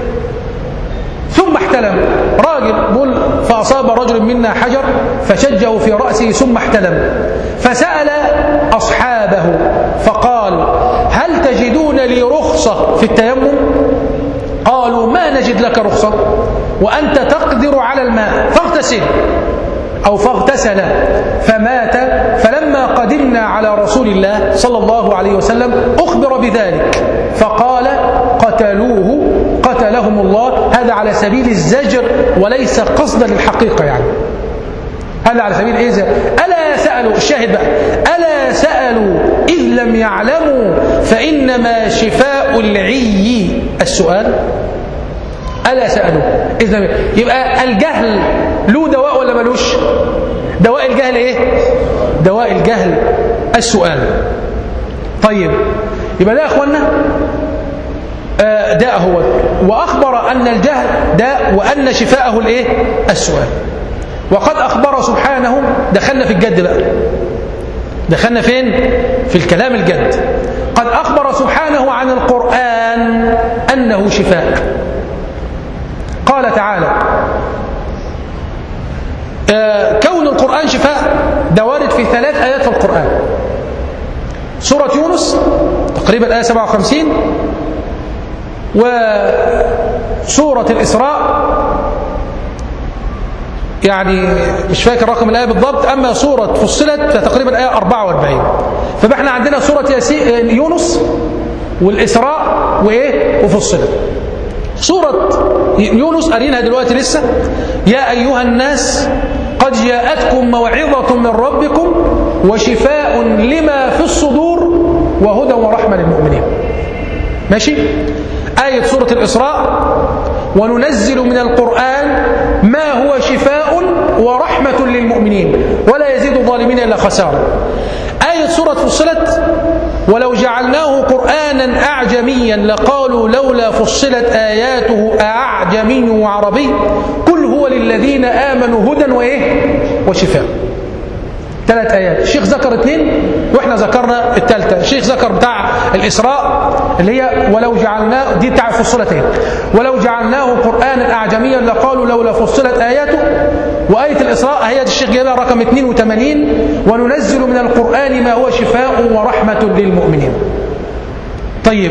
ثم احتلم راجل بقول فأصاب رجل منا حجر فشجه في رأسه ثم احتلم فسأل أصحابه فقال هل تجدون لي رخصة في التيمم قالوا ما نجد لك رخصة وأنت تقدر على الماء فاغتسل أو فاغتسل فمات فلما قدمنا على رسول الله صلى الله عليه وسلم أخبر بذلك فقال قتلوه قتلهم الله هذا على سبيل الزجر وليس قصدا للحقيقة يعني هذا على سبيل إيه ألا سألوا الشاهد بقى ألا سألوا إذ لم يعلموا فإنما شفاء العي السؤال ألا سألوا إذ لم يبقى الجهل له دواء ولا ملوش دواء الجهل إيه دواء الجهل السؤال طيب يبقى ده يا أخوانا داء هو وأخبر أن الجهل داء وأن شفاءه الإيه السؤال وقد أخبر سبحانه دخلنا في الجد بقى دخلنا فين في الكلام الجد قد أخبر سبحانه عن القرآن أنه شفاء قال تعالى كون القرآن شفاء ده وارد في ثلاث آيات في القرآن سورة يونس تقريبا آية 57 وسورة الإسراء يعني مش فاكر رقم الآية بالضبط أما سورة فصلت فتقريبا آية 44 فاحنا عندنا سورة يونس والإسراء وإيه وفصلت سورة يونس قارينها دلوقتي لسه يا أيها الناس قد جاءتكم موعظة من ربكم وشفاء لما في الصدور وهدى ورحمة للمؤمنين ماشي آية سورة الإسراء وننزل من القرآن ما هو شفاء ورحمة للمؤمنين ولا يزيد الظالمين إلا خسارة آية سورة فصلت ولو جعلناه قرآنا أعجميا لقالوا لولا فصلت آياته أعجمي وعربي قل هو للذين آمنوا هدى وإيه وشفاء ثلاث آيات الشيخ ذكر اثنين وإحنا ذكرنا الثالثة الشيخ ذكر بتاع الإسراء اللي هي ولو جعلناه دي بتاع فصلتين ولو جعلناه قرآنا أعجميا لقالوا لولا فصلت آياته وآية الإسراء هي الشيخ جايبها رقم 82 وننزل من القرآن ما هو شفاء ورحمة للمؤمنين طيب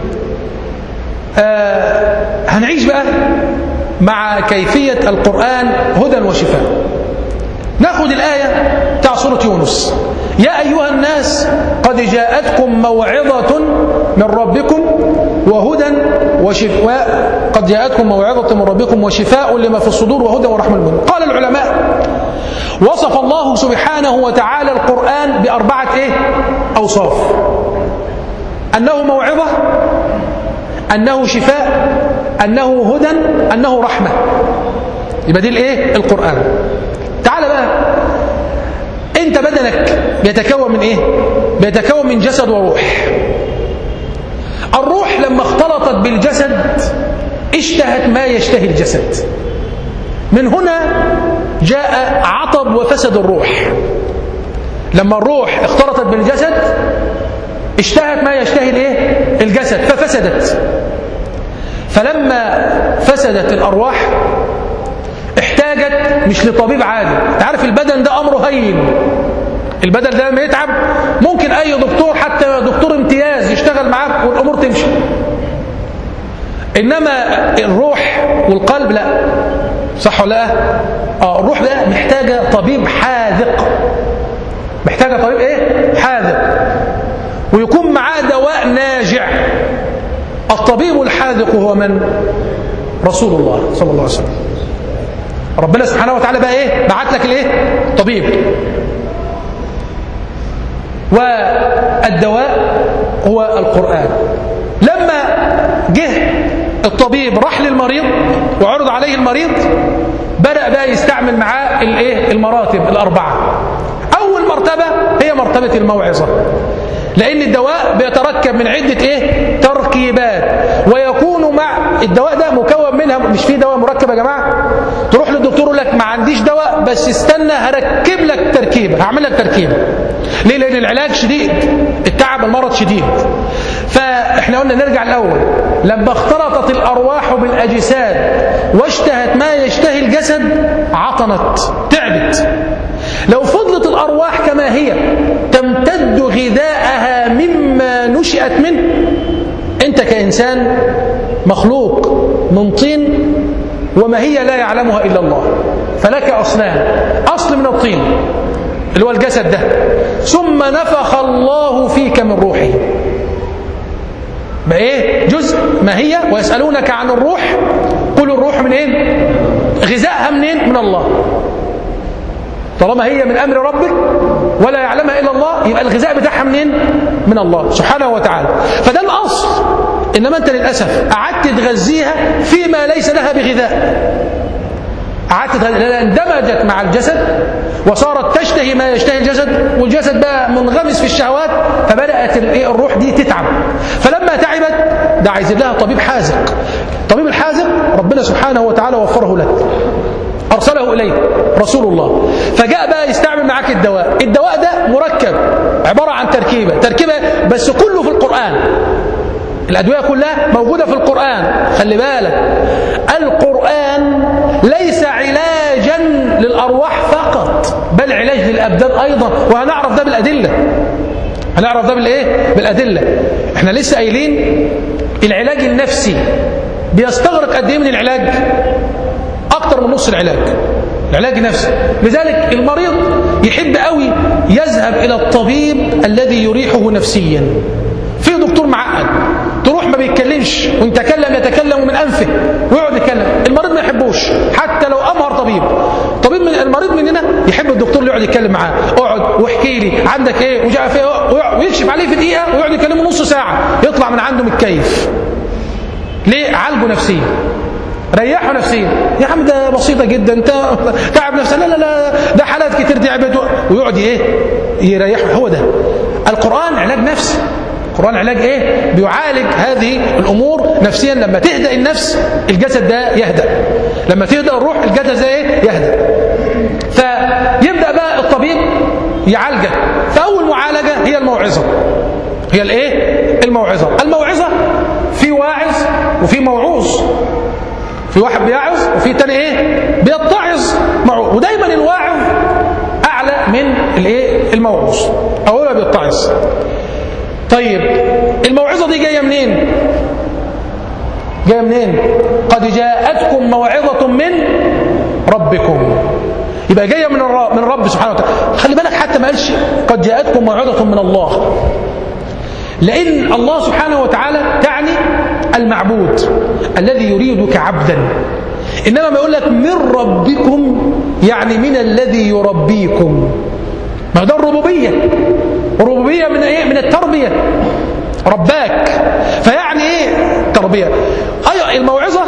آه هنعيش بقى مع كيفية القرآن هدى وشفاء ناخذ الآية بتاع سورة يونس يا أيها الناس قد جاءتكم موعظة من ربكم وهدى وشفاء قد جاءتكم موعظة من ربكم وشفاء لما في الصدور وهدى ورحمة للمؤمنين قال العلماء وصف الله سبحانه وتعالى القرآن بأربعة إيه؟ أوصاف أنه موعظة أنه شفاء أنه هدى أنه رحمة يبقى دي الإيه؟ القرآن تعال بقى انت بدنك بيتكون من ايه بيتكون من جسد وروح الروح لما اختلطت بالجسد اشتهت ما يشتهي الجسد من هنا جاء عطب وفسد الروح لما الروح اختلطت بالجسد اشتهت ما يشتهي الايه الجسد ففسدت فلما فسدت الارواح احتاجت مش لطبيب عادي انت عارف البدن ده امره هين البدن ده لما يتعب ممكن اي دكتور حتى دكتور امتياز يشتغل معاك والامور تمشي انما الروح والقلب لا صح ولا لا اه الروح ده محتاجه طبيب حاذق محتاجه طبيب ايه حاذق ويكون معاه دواء ناجع الطبيب الحاذق هو من رسول الله صلى الله عليه وسلم ربنا سبحانه وتعالى بقى ايه بعت لك الايه طبيب والدواء هو القرآن لما جه الطبيب راح للمريض وعرض عليه المريض بدأ بقى يستعمل معاه الايه المراتب الأربعة أول مرتبة هي مرتبة الموعظة لأن الدواء بيتركب من عدة إيه؟ تركيبات ويكون مع الدواء ده مكون عاملها مش في دواء مركب يا جماعه تروح للدكتور يقول لك ما عنديش دواء بس استنى هركب لك تركيبه هعمل لك تركيبه ليه لان العلاج شديد التعب المرض شديد فاحنا قلنا نرجع الاول لما اختلطت الارواح بالاجساد واشتهت ما يشتهي الجسد عطنت تعبت لو فضلت الارواح كما هي تمتد غذاءها مما نشئت منه انت كانسان مخلوق من طين وما هي لا يعلمها الا الله فلك اصلان اصل من الطين اللي هو الجسد ده ثم نفخ الله فيك من روحه ما ايه جزء ما هي ويسألونك عن الروح قل الروح من ايه غذائها منين من الله طالما هي من امر ربك ولا يعلمها الا الله يبقى الغذاء بتاعها منين من الله سبحانه وتعالى فده الاصل انما انت للاسف قعدت تغذيها فيما ليس لها بغذاء قعدت اندمجت مع الجسد وصارت تشتهي ما يشتهي الجسد والجسد بقى منغمس في الشهوات فبدات الروح دي تتعب فلما تعبت ده عايز لها طبيب حازق طبيب الحازق ربنا سبحانه وتعالى وفره لك أرسله إليه رسول الله فجاء بقى يستعمل معاك الدواء الدواء ده مركب عبارة عن تركيبة تركيبة بس كله في القرآن الأدوية كلها موجودة في القرآن خلي بالك القرآن ليس علاجا للأرواح فقط بل علاج للأبدان أيضا وهنعرف ده بالأدلة هنعرف ده بالإيه؟ بالأدلة احنا لسه قايلين العلاج النفسي بيستغرق قد ايه من العلاج اكتر من نص العلاج العلاج نفسي لذلك المريض يحب قوي يذهب الى الطبيب الذي يريحه نفسيا في دكتور معقد تروح ما بيتكلمش وان تكلم يتكلم من انفه ويقعد يتكلم المريض ما يحبوش حتى لو امهر طبيب طبيب من المريض مننا يحب الدكتور اللي يقعد يتكلم معاه اقعد واحكي لي عندك ايه وجاء في ايه ويكشف عليه في دقيقه ويقعد يكلمه نص ساعه يطلع من عنده متكيف ليه عالجه نفسيا ريحه نفسيا يا عم ده بسيطه جدا انت تعب نفسك لا لا لا ده حالات كتير تعبت ويقعد ايه يريحه هو ده القران علاج نفسي القرآن علاج ايه بيعالج هذه الامور نفسيا لما تهدأ النفس الجسد ده يهدأ لما تهدأ الروح الجسد ده ايه يهدأ فيبدأ بقى الطبيب يعالجك فاول معالجة هي الموعظة هي الايه الموعظة الموعظة في واعظ وفي موعوظ في واحد بيعظ وفي تاني ايه بيتعظ ودايما الواعظ اعلى من الايه الموعوظ اولا بيتعظ طيب الموعظه دي جايه منين جايه منين قد جاءتكم موعظه من ربكم يبقى جايه من الرب من الرب سبحانه وتعالى خلي بالك حتى ما قالش قد جاءتكم موعظه من الله لأن الله سبحانه وتعالى تعني المعبود الذي يريدك عبدا إنما ما يقول لك من ربكم يعني من الذي يربيكم ما ده الربوبية الربوبية من إيه؟ من التربية رباك فيعني إيه تربية أيوة الموعظة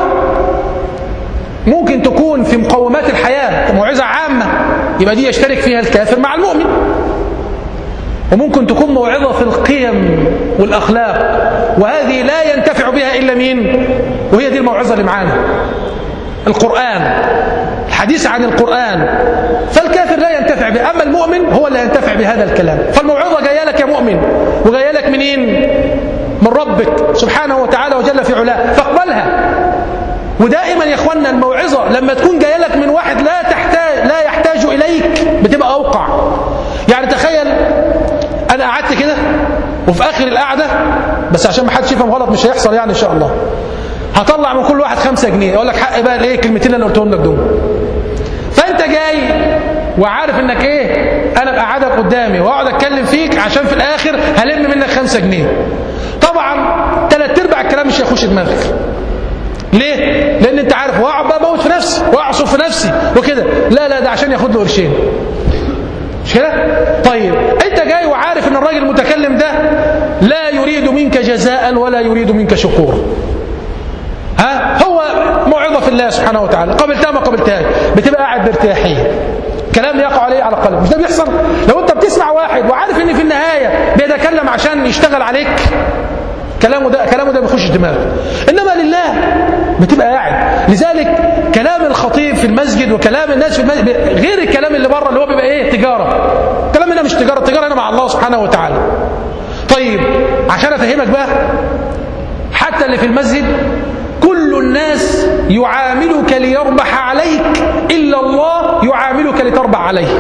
ممكن تكون في مقومات الحياة موعظة عامة يبقى دي يشترك فيها الكافر مع المؤمن وممكن تكون موعظة في القيم والأخلاق وهذه لا ينتفع بها إلا مين وهي دي الموعظة اللي معانا القرآن الحديث عن القرآن فالكافر لا ينتفع به أما المؤمن هو اللي ينتفع بهذا الكلام فالموعظة جاية لك يا مؤمن وجاية لك منين من ربك سبحانه وتعالى وجل في علاه فاقبلها ودائما يا اخوانا الموعظة لما تكون جاية لك من واحد لا تحتاج لا يحتاج إليك بتبقى أوقع يعني تخيل انا قعدت كده وفي اخر القعده بس عشان ما حدش يفهم غلط مش هيحصل يعني ان شاء الله هطلع من كل واحد خمسة جنيه اقول لك حق بقى الايه الكلمتين اللي انا قلتهم لك دول فانت جاي وعارف انك ايه انا بقعدك قدامي واقعد اتكلم فيك عشان في الاخر هلم منك خمسة جنيه طبعا ثلاث ارباع الكلام مش هيخش دماغك ليه؟ لان انت عارف واقعد بقى اموت في نفسي واعصر في نفسي وكده لا لا ده عشان ياخد له قرشين مش كده؟ طيب انت جاي وعارف ان الراجل المتكلم ده لا يريد منك جزاء ولا يريد منك شكور ها هو موعظه في الله سبحانه وتعالى قبلتها ما قبلتهاش بتبقى قاعد بارتياحيه كلام يقع عليه على قلبك مش ده بيحصل لو انت بتسمع واحد وعارف ان في النهايه بيتكلم عشان يشتغل عليك كلامه ده كلامه ده بيخش دماغه انما لله بتبقى قاعد لذلك كلام الخطيب في المسجد وكلام الناس في المسجد غير الكلام اللي بره اللي هو بيبقى ايه تجاره الكلام هنا مش تجاره التجاره هنا مع الله سبحانه وتعالى طيب عشان افهمك بقى حتى اللي في المسجد كل الناس يعاملك ليربح عليك الا الله يعاملك لتربح عليه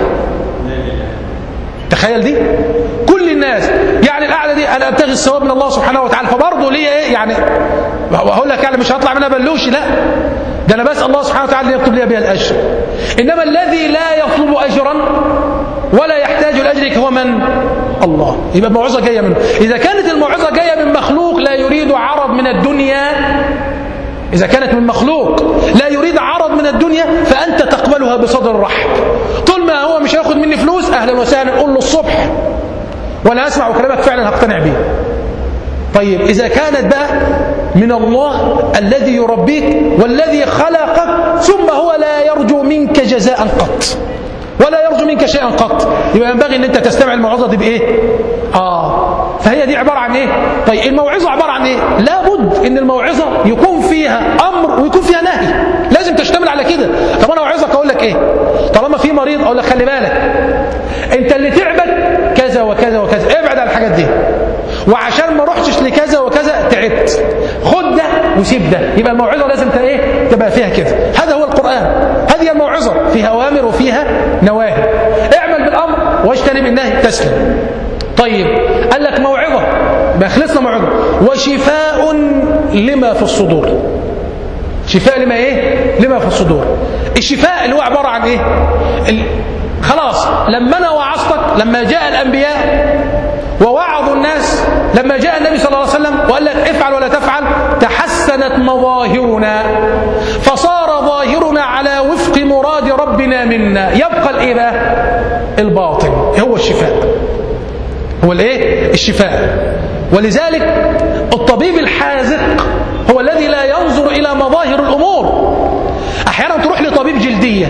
تخيل دي كل الناس يعني القعده دي انا ابتغي الثواب من الله سبحانه وتعالى فبرضه ليه ايه يعني هقول لك يعني مش هطلع منها بلوش لا ده انا بس الله سبحانه وتعالى يكتب لي بها الاجر انما الذي لا يطلب اجرا ولا يحتاج لاجرك هو من الله يبقى الموعظه جايه منه اذا كانت الموعظه جايه من مخلوق لا يريد عرض من الدنيا إذا كانت من مخلوق لا يريد عرض من الدنيا فأنت تقبلها بصدر رحب طول ما هو مش هياخد مني فلوس أهلا وسهلا قول له الصبح وأنا أسمع كلامك فعلا هقتنع به طيب إذا كانت بقى من الله الذي يربيك والذي خلقك ثم هو لا يرجو منك جزاء قط ولا يرجو منك شيئا قط يبقى ينبغي ان انت تستمع الموعظه دي بايه اه فهي دي عباره عن ايه طيب الموعظه عباره عن ايه لابد ان الموعظه يكون فيها امر ويكون فيها نهي لازم تشتمل على كده طب انا اوعظك اقول لك ايه طالما في مريض اقول لك خلي بالك انت اللي تعبك كذا وكذا وكذا ابعد عن الحاجات دي وعشان ما رحتش لكذا وكذا تعبت خد ده وسيب ده يبقى الموعظه لازم ايه تبقى فيها كده هذا هو القران هذه الموعظه فيها اوامر وفيها نواهي اعمل بالامر واجتنب النهي تسلم طيب قال لك موعظه ما خلصنا موعظه وشفاء لما في الصدور شفاء لما ايه لما في الصدور الشفاء اللي هو عباره عن ايه ال... خلاص لما انا وعظتك لما جاء الانبياء ووعظوا الناس لما جاء النبي صلى الله عليه وسلم وقال لك افعل ولا تفعل تحسنت مظاهرنا فصار ظاهرنا على وفق مراد ربنا منا يبقى الايه بقى الباطن هو الشفاء هو الايه الشفاء ولذلك الطبيب الحاذق هو الذي لا ينظر الى مظاهر الامور احيانا تروح لطبيب جلديه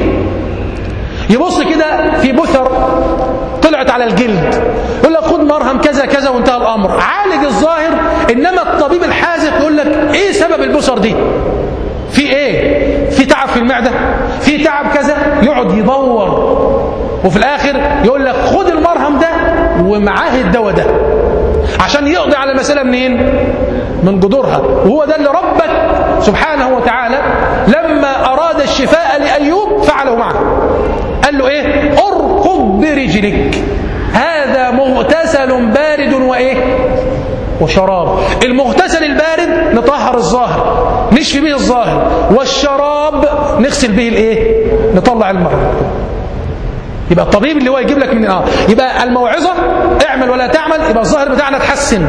يبص كده في بثر طلعت على الجلد يقول لك خد مرهم كذا كذا وانتهى الامر عالج الظاهر انما الطبيب الحاذق يقول لك ايه سبب البثر دي في ايه في تعب في المعده في تعب كذا يقعد يدور وفي الاخر يقول لك خد المرهم ده ومعاه الدواء ده عشان يقضي على المساله منين من جذورها وهو ده اللي ربك سبحانه وتعالى لما اراد الشفاء لايوب فعله معه قال له ايه اركض برجلك هذا مغتسل بارد وايه وشراب المغتسل البارد نطهر الظاهر نشفي به الظاهر والشراب نغسل به الايه نطلع المرض يبقى الطبيب اللي هو يجيب لك من اه يبقى الموعظه اعمل ولا تعمل يبقى الظاهر بتاعنا اتحسن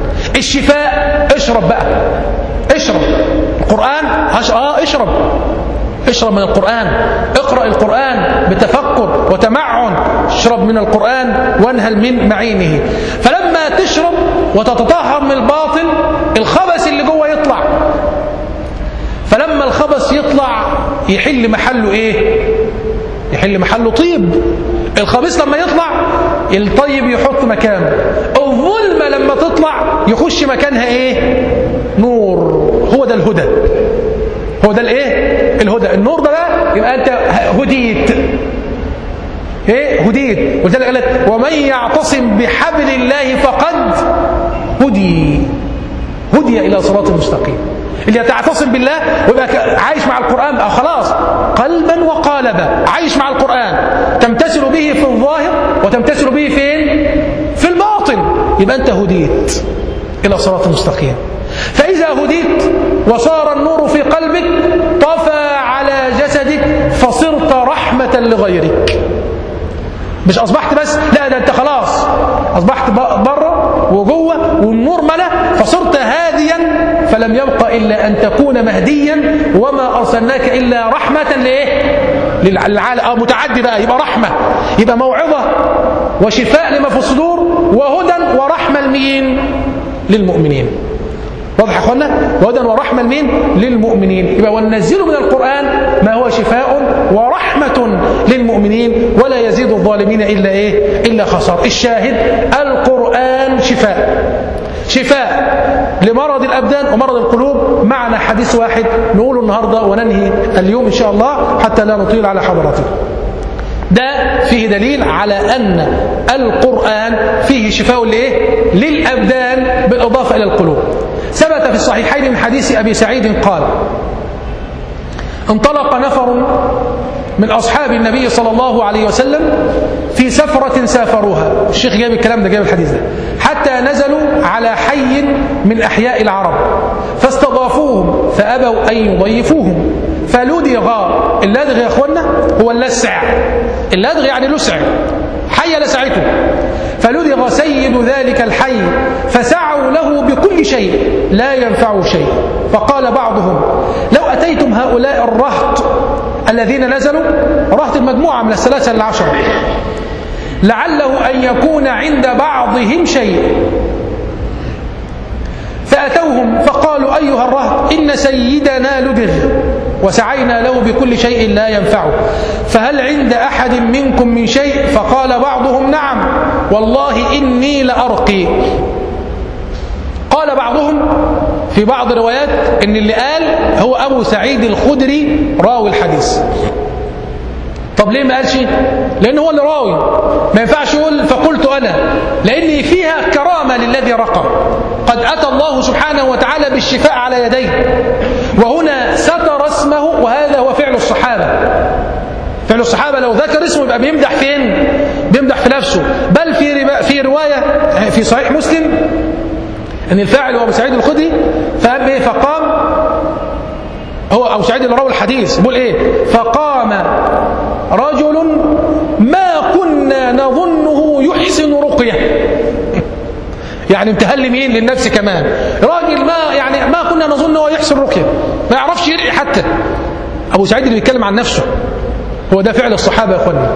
الشفاء اشرب بقى اشرب القران هش... اه اشرب اشرب من القرآن اقرأ القرآن بتفكر وتمعن اشرب من القرآن وانهل من معينه فلما تشرب وتتطهر من الباطن الخبث اللي جوه يطلع فلما الخبث يطلع يحل محله ايه يحل محله طيب الخبيث لما يطلع الطيب يحط مكانه الظلمة لما تطلع يخش مكانها ايه نور هو ده الهدى هو ده الايه الهدى النور ده بقى يبقى انت هديت ايه هديت ولذلك قال لك ومن يعتصم بحبل الله فقد هدي هدي الى صراط مستقيم اللي تعتصم بالله ويبقى عايش مع القرآن بقى خلاص قلبا وقالبا عايش مع القرآن تمتثل به في الظاهر وتمتثل به فين في الباطن يبقى أنت هديت إلى صراط مستقيم فإذا هديت وصار النور في قلبك طفى على جسدك فصرت رحمة لغيرك مش أصبحت بس لا ده أنت خلاص أصبحت بره وجوه والنور ملا فصرت هاديا فلم يبق إلا أن تكون مهديا وما أرسلناك إلا رحمة لإيه للعالم آه متعدي بقى يبقى رحمة يبقى موعظة وشفاء لما في الصدور وهدى ورحمة لمين للمؤمنين واضح يا اخوانا وهدى ورحمه لمين للمؤمنين يبقى وننزل من القران ما هو شفاء ورحمه للمؤمنين ولا يزيد الظالمين الا ايه الا خسار الشاهد القران شفاء شفاء لمرض الأبدان ومرض القلوب معنا حديث واحد نقوله النهاردة وننهي اليوم إن شاء الله حتى لا نطيل على حضراتكم ده فيه دليل على أن القرآن فيه شفاء لإيه؟ للأبدان بالإضافة إلى القلوب ثبت في الصحيحين من حديث أبي سعيد قال انطلق نفر من أصحاب النبي صلى الله عليه وسلم في سفرة سافروها الشيخ جاب الكلام ده جاب الحديث ده حتى نزلوا على حي من أحياء العرب فاستضافوهم فأبوا أن يضيفوهم فلدغ اللدغ يا أخوانا هو اللسع اللدغ يعني لسع حي لسعته فلدغ سيد ذلك الحي فسعوا له بكل شيء لا ينفع شيء فقال بعضهم لو أتيتم هؤلاء الرهط الذين نزلوا رهط المجموعة من الثلاثة العشرة لعله أن يكون عند بعضهم شيء فأتوهم فقالوا أيها الرهط إن سيدنا لدغ وسعينا له بكل شيء لا ينفعه فهل عند أحد منكم من شيء فقال بعضهم نعم والله إني لأرقي قال بعضهم في بعض الروايات ان اللي قال هو ابو سعيد الخدري راوي الحديث طب ليه ما قالش لان هو اللي راوي ما ينفعش يقول فقلت انا لان فيها كرامه للذي رقى قد اتى الله سبحانه وتعالى بالشفاء على يديه وهنا ستر اسمه وهذا هو فعل الصحابه فعل الصحابة لو ذكر اسمه يبقى بيمدح فين بيمدح في نفسه بل في في رواية في صحيح مسلم ان الفاعل هو ابو سعيد الخدري فقام ايه فقام هو ابو سعيد اللي روى الحديث بيقول ايه فقام رجل ما كنا نظنه يحسن رقيه يعني امتهل لمين للنفس كمان راجل ما يعني ما كنا نظنه يحسن رقيه ما يعرفش يرقي حتى ابو سعيد اللي بيتكلم عن نفسه هو ده فعل الصحابه يا اخوانا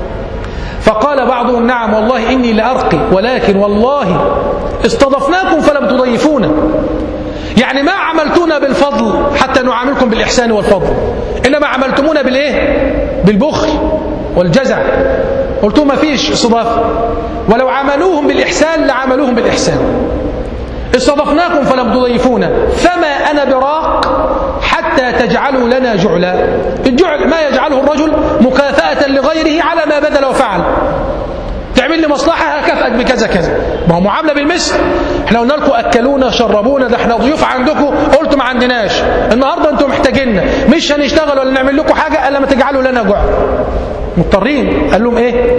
فقال بعضهم نعم والله إني لأرقي ولكن والله استضفناكم فلم تضيفونا يعني ما عملتونا بالفضل حتى نعاملكم بالإحسان والفضل إنما عملتمونا بالإيه بالبخل والجزع قلتوا ما فيش استضافة ولو عملوهم بالإحسان لعملوهم بالإحسان استضفناكم فلم تضيفونا فما أنا براق حتى تجعلوا لنا جعلا الجعل ما يجعله الرجل مكافأة لغيره على ما بذل وفعل تعمل لي مصلحة هكافئك بكذا كذا ما هو معاملة بالمثل احنا قلنا لكم أكلونا شربونا ده احنا ضيوف عندكم قلتوا ما عندناش النهاردة انتم محتاجيننا مش هنشتغل ولا نعمل لكم حاجة الا ما تجعلوا لنا جعل مضطرين قال لهم ايه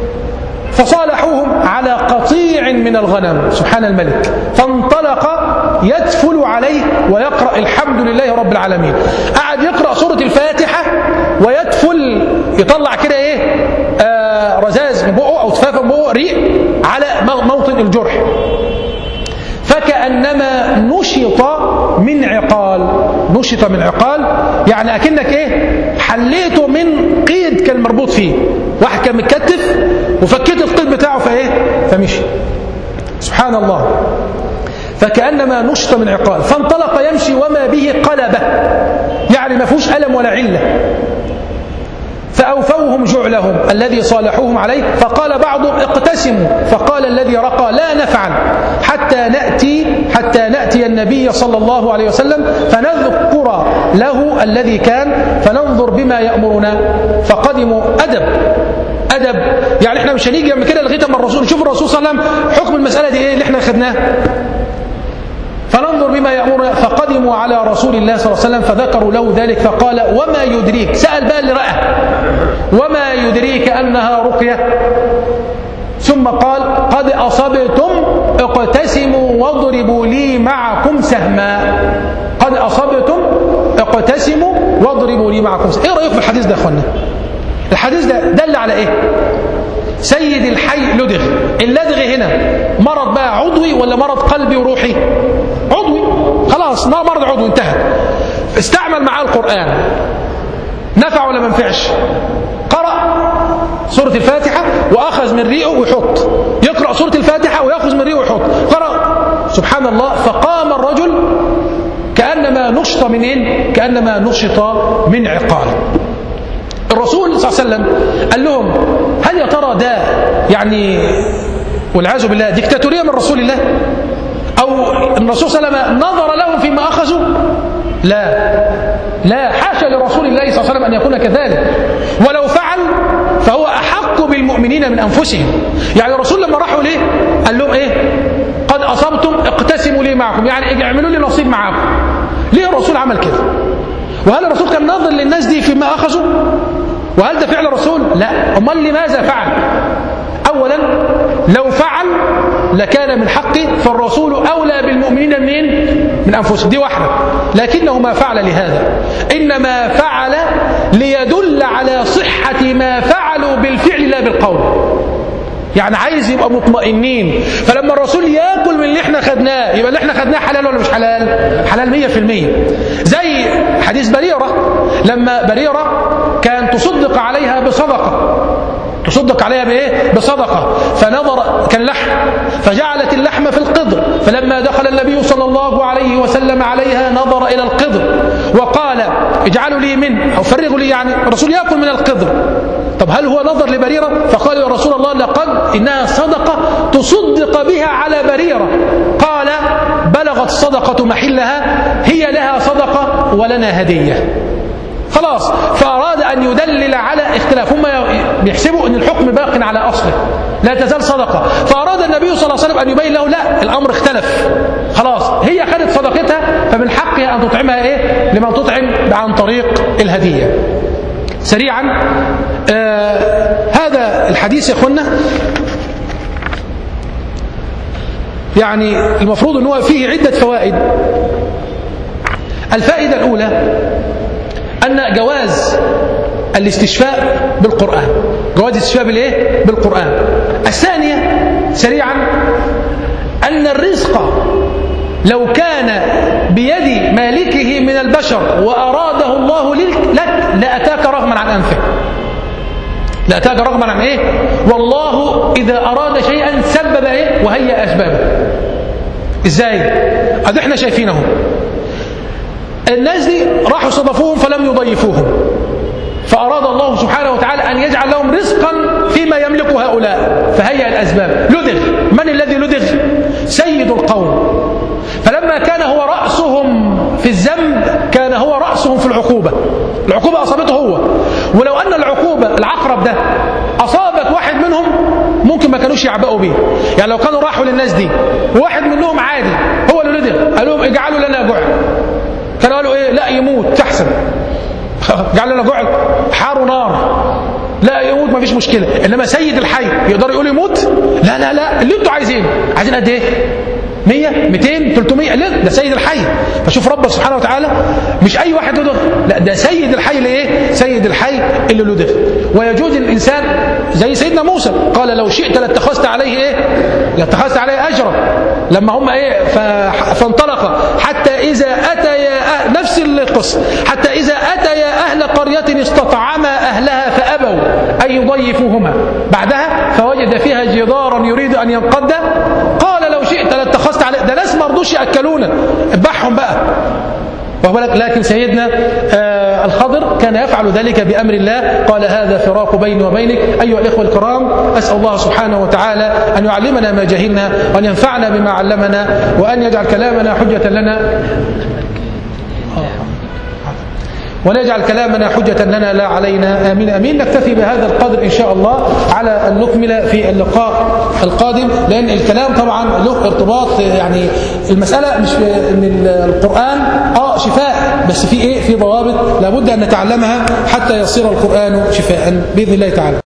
فصالحوهم على قطيع من الغنم سبحان الملك فانطلق يدفل عليه ويقرأ الحمد لله رب العالمين قعد يقرأ سورة الفاتحة ويدفل يطلع كده ايه آه رزاز من بقه او تفافه من بقه ريق على موطن الجرح فكأنما نشط من عقال نشط من عقال يعني أكنك إيه حليته من قيد كان مربوط فيه واحد كان متكتف وفكيت القيد بتاعه فإيه فمشي سبحان الله فكأنما نشط من عقال فانطلق يمشي وما به قلبه يعني ما فيهوش ألم ولا علة فأوفوهم جعلهم الذي صالحوهم عليه فقال بعضهم اقتسموا فقال الذي رقى لا نفعل حتى نأتي حتى نأتي النبي صلى الله عليه وسلم فنذكر له الذي كان فننظر بما يأمرنا فقدموا أدب أدب يعني احنا مش هنيجي من كده لغايه ما الرسول نشوف الرسول صلى الله عليه وسلم حكم المسألة دي ايه اللي احنا خدناه فننظر بما يأمرنا فقدموا على رسول الله صلى الله عليه وسلم فذكروا له ذلك فقال وما يدريك سأل بقى اللي رأى وما يدريك أنها رقية ثم قال قد أصبتم اقتسموا واضربوا لي معكم سهما قد أصبتم اقتسموا واضربوا لي معكم سهما ايه رأيك في الحديث ده يا اخوانا الحديث ده دل على ايه سيد الحي لدغ اللدغ هنا مرض بقى عضوي ولا مرض قلبي وروحي عضوي خلاص مرض عضوي انتهى استعمل معاه القرآن نفع ولا ما نفعش قرأ سورة الفاتحة وأخذ من ريقه ويحط يقرأ سورة الفاتحة ويأخذ من ريقه ويحط قرأ سبحان الله فقام الرجل كأنما نشط من إيه؟ كأنما نشط من عقال الرسول صلى الله عليه وسلم قال لهم هل يا ترى ده يعني والعياذ بالله ديكتاتوريه من رسول الله أو الرسول صلى الله عليه وسلم نظر لهم فيما أخذوا لا لا حاشا لرسول الله صلى الله عليه وسلم أن يكون كذلك ولو فعل فهو أحق بالمؤمنين من أنفسهم يعني الرسول لما راحوا ليه قال لهم إيه قد أصبتم اقتسموا لي معكم يعني اعملوا لي نصيب معكم ليه الرسول عمل كده وهل الرسول كان ناظر للناس دي فيما أخذوا وهل ده فعل الرسول لا أمال لماذا فعل أولا لو فعل لكان من حقه فالرسول أولى بالمؤمنين منين من أنفسهم دي واحدة لكنه ما فعل لهذا إنما فعل ليدل على صحة ما فعلوا بالفعل لا بالقول يعني عايز يبقى مطمئنين فلما الرسول ياكل من اللي احنا خدناه يبقى اللي احنا خدناه حلال ولا مش حلال حلال 100% زي حديث بريرة لما بريرة كان تصدق عليها بصدقة تصدق عليها بايه بصدقه فنظر كان لحم فجعلت اللحم في القدر فلما دخل النبي صلى الله عليه وسلم عليها نظر الى القدر وقال اجعلوا لي منه او فرغوا لي يعني الرسول ياكل من القدر طب هل هو نظر لبريره فقال يا رسول الله لقد انها صدقه تصدق بها على بريره قال بلغت الصدقه محلها هي لها صدقه ولنا هديه خلاص فأراد أن يدلل على اختلاف هم بيحسبوا أن الحكم باق على أصله لا تزال صدقة فأراد النبي صلى الله عليه وسلم أن يبين له لا الأمر اختلف خلاص هي خدت صدقتها فمن حقها أن تطعمها إيه لمن تطعم عن طريق الهدية سريعا آه هذا الحديث يا اخوانا يعني المفروض ان هو فيه عدة فوائد الفائدة الأولى أن جواز الاستشفاء بالقرآن جواز الاستشفاء بالإيه؟ بالقرآن الثانية سريعا أن الرزق لو كان بيد مالكه من البشر وأراده الله لك لأتاك رغما عن أنفه لأتاك رغما عن إيه والله إذا أراد شيئا سبب إيه وهيأ أسبابه إزاي أد إحنا شايفينهم الناس دي راحوا صدفوهم فلم يضيفوهم فأراد الله سبحانه وتعالى أن يجعل لهم رزقا فيما يملك هؤلاء فهيأ الأسباب لدغ من الذي لدغ سيد القوم فلما كان هو رأسهم في الذنب كان هو رأسهم في العقوبة العقوبة أصابته هو ولو أن العقوبة العقرب ده أصابت واحد منهم ممكن ما كانوش يعبأوا بيه يعني لو كانوا راحوا للناس دي وواحد منهم عادي هو اللي لدغ قال لهم اجعلوا لنا جعل كانوا قالوا ايه لا يموت تحسن جعل لنا جعل حار ونار لا يموت ما فيش مشكلة إنما سيد الحي يقدر يقول يموت لا لا لا اللي انتوا عايزينه عايزين قد ايه 100 200 300 لا ده سيد الحي فشوف ربنا سبحانه وتعالى مش اي واحد لدغ لا ده سيد الحي اللي ايه سيد الحي اللي لدغ ويجوز الانسان زي سيدنا موسى قال لو شئت لاتخذت عليه ايه لاتخذت عليه اجرا لما هم ايه فانطلق حتى اذا اتيا أهل نفس القصه حتى اذا اتيا اهل قريه استطعما اهلها فابوا ان يضيفوهما بعدها فوجد فيها جدارا يريد ان ينقض قال لو شئت لاتخذت عليه ده ناس ما رضوش ياكلونا اذبحهم بقى بالك لكن سيدنا آه الخضر كان يفعل ذلك بأمر الله قال هذا فراق بيني وبينك أيها الإخوة الكرام أسأل الله سبحانه وتعالى أن يعلمنا ما جهلنا وأن ينفعنا بما علمنا وأن يجعل كلامنا حجة لنا ولا يجعل كلامنا حجة لنا لا علينا آمين آمين نكتفي بهذا القدر إن شاء الله على أن نكمل في اللقاء القادم لأن الكلام طبعا له ارتباط يعني المسألة مش في أن القرآن آه شفاء بس في إيه في ضوابط لابد أن نتعلمها حتى يصير القرآن شفاء بإذن الله تعالى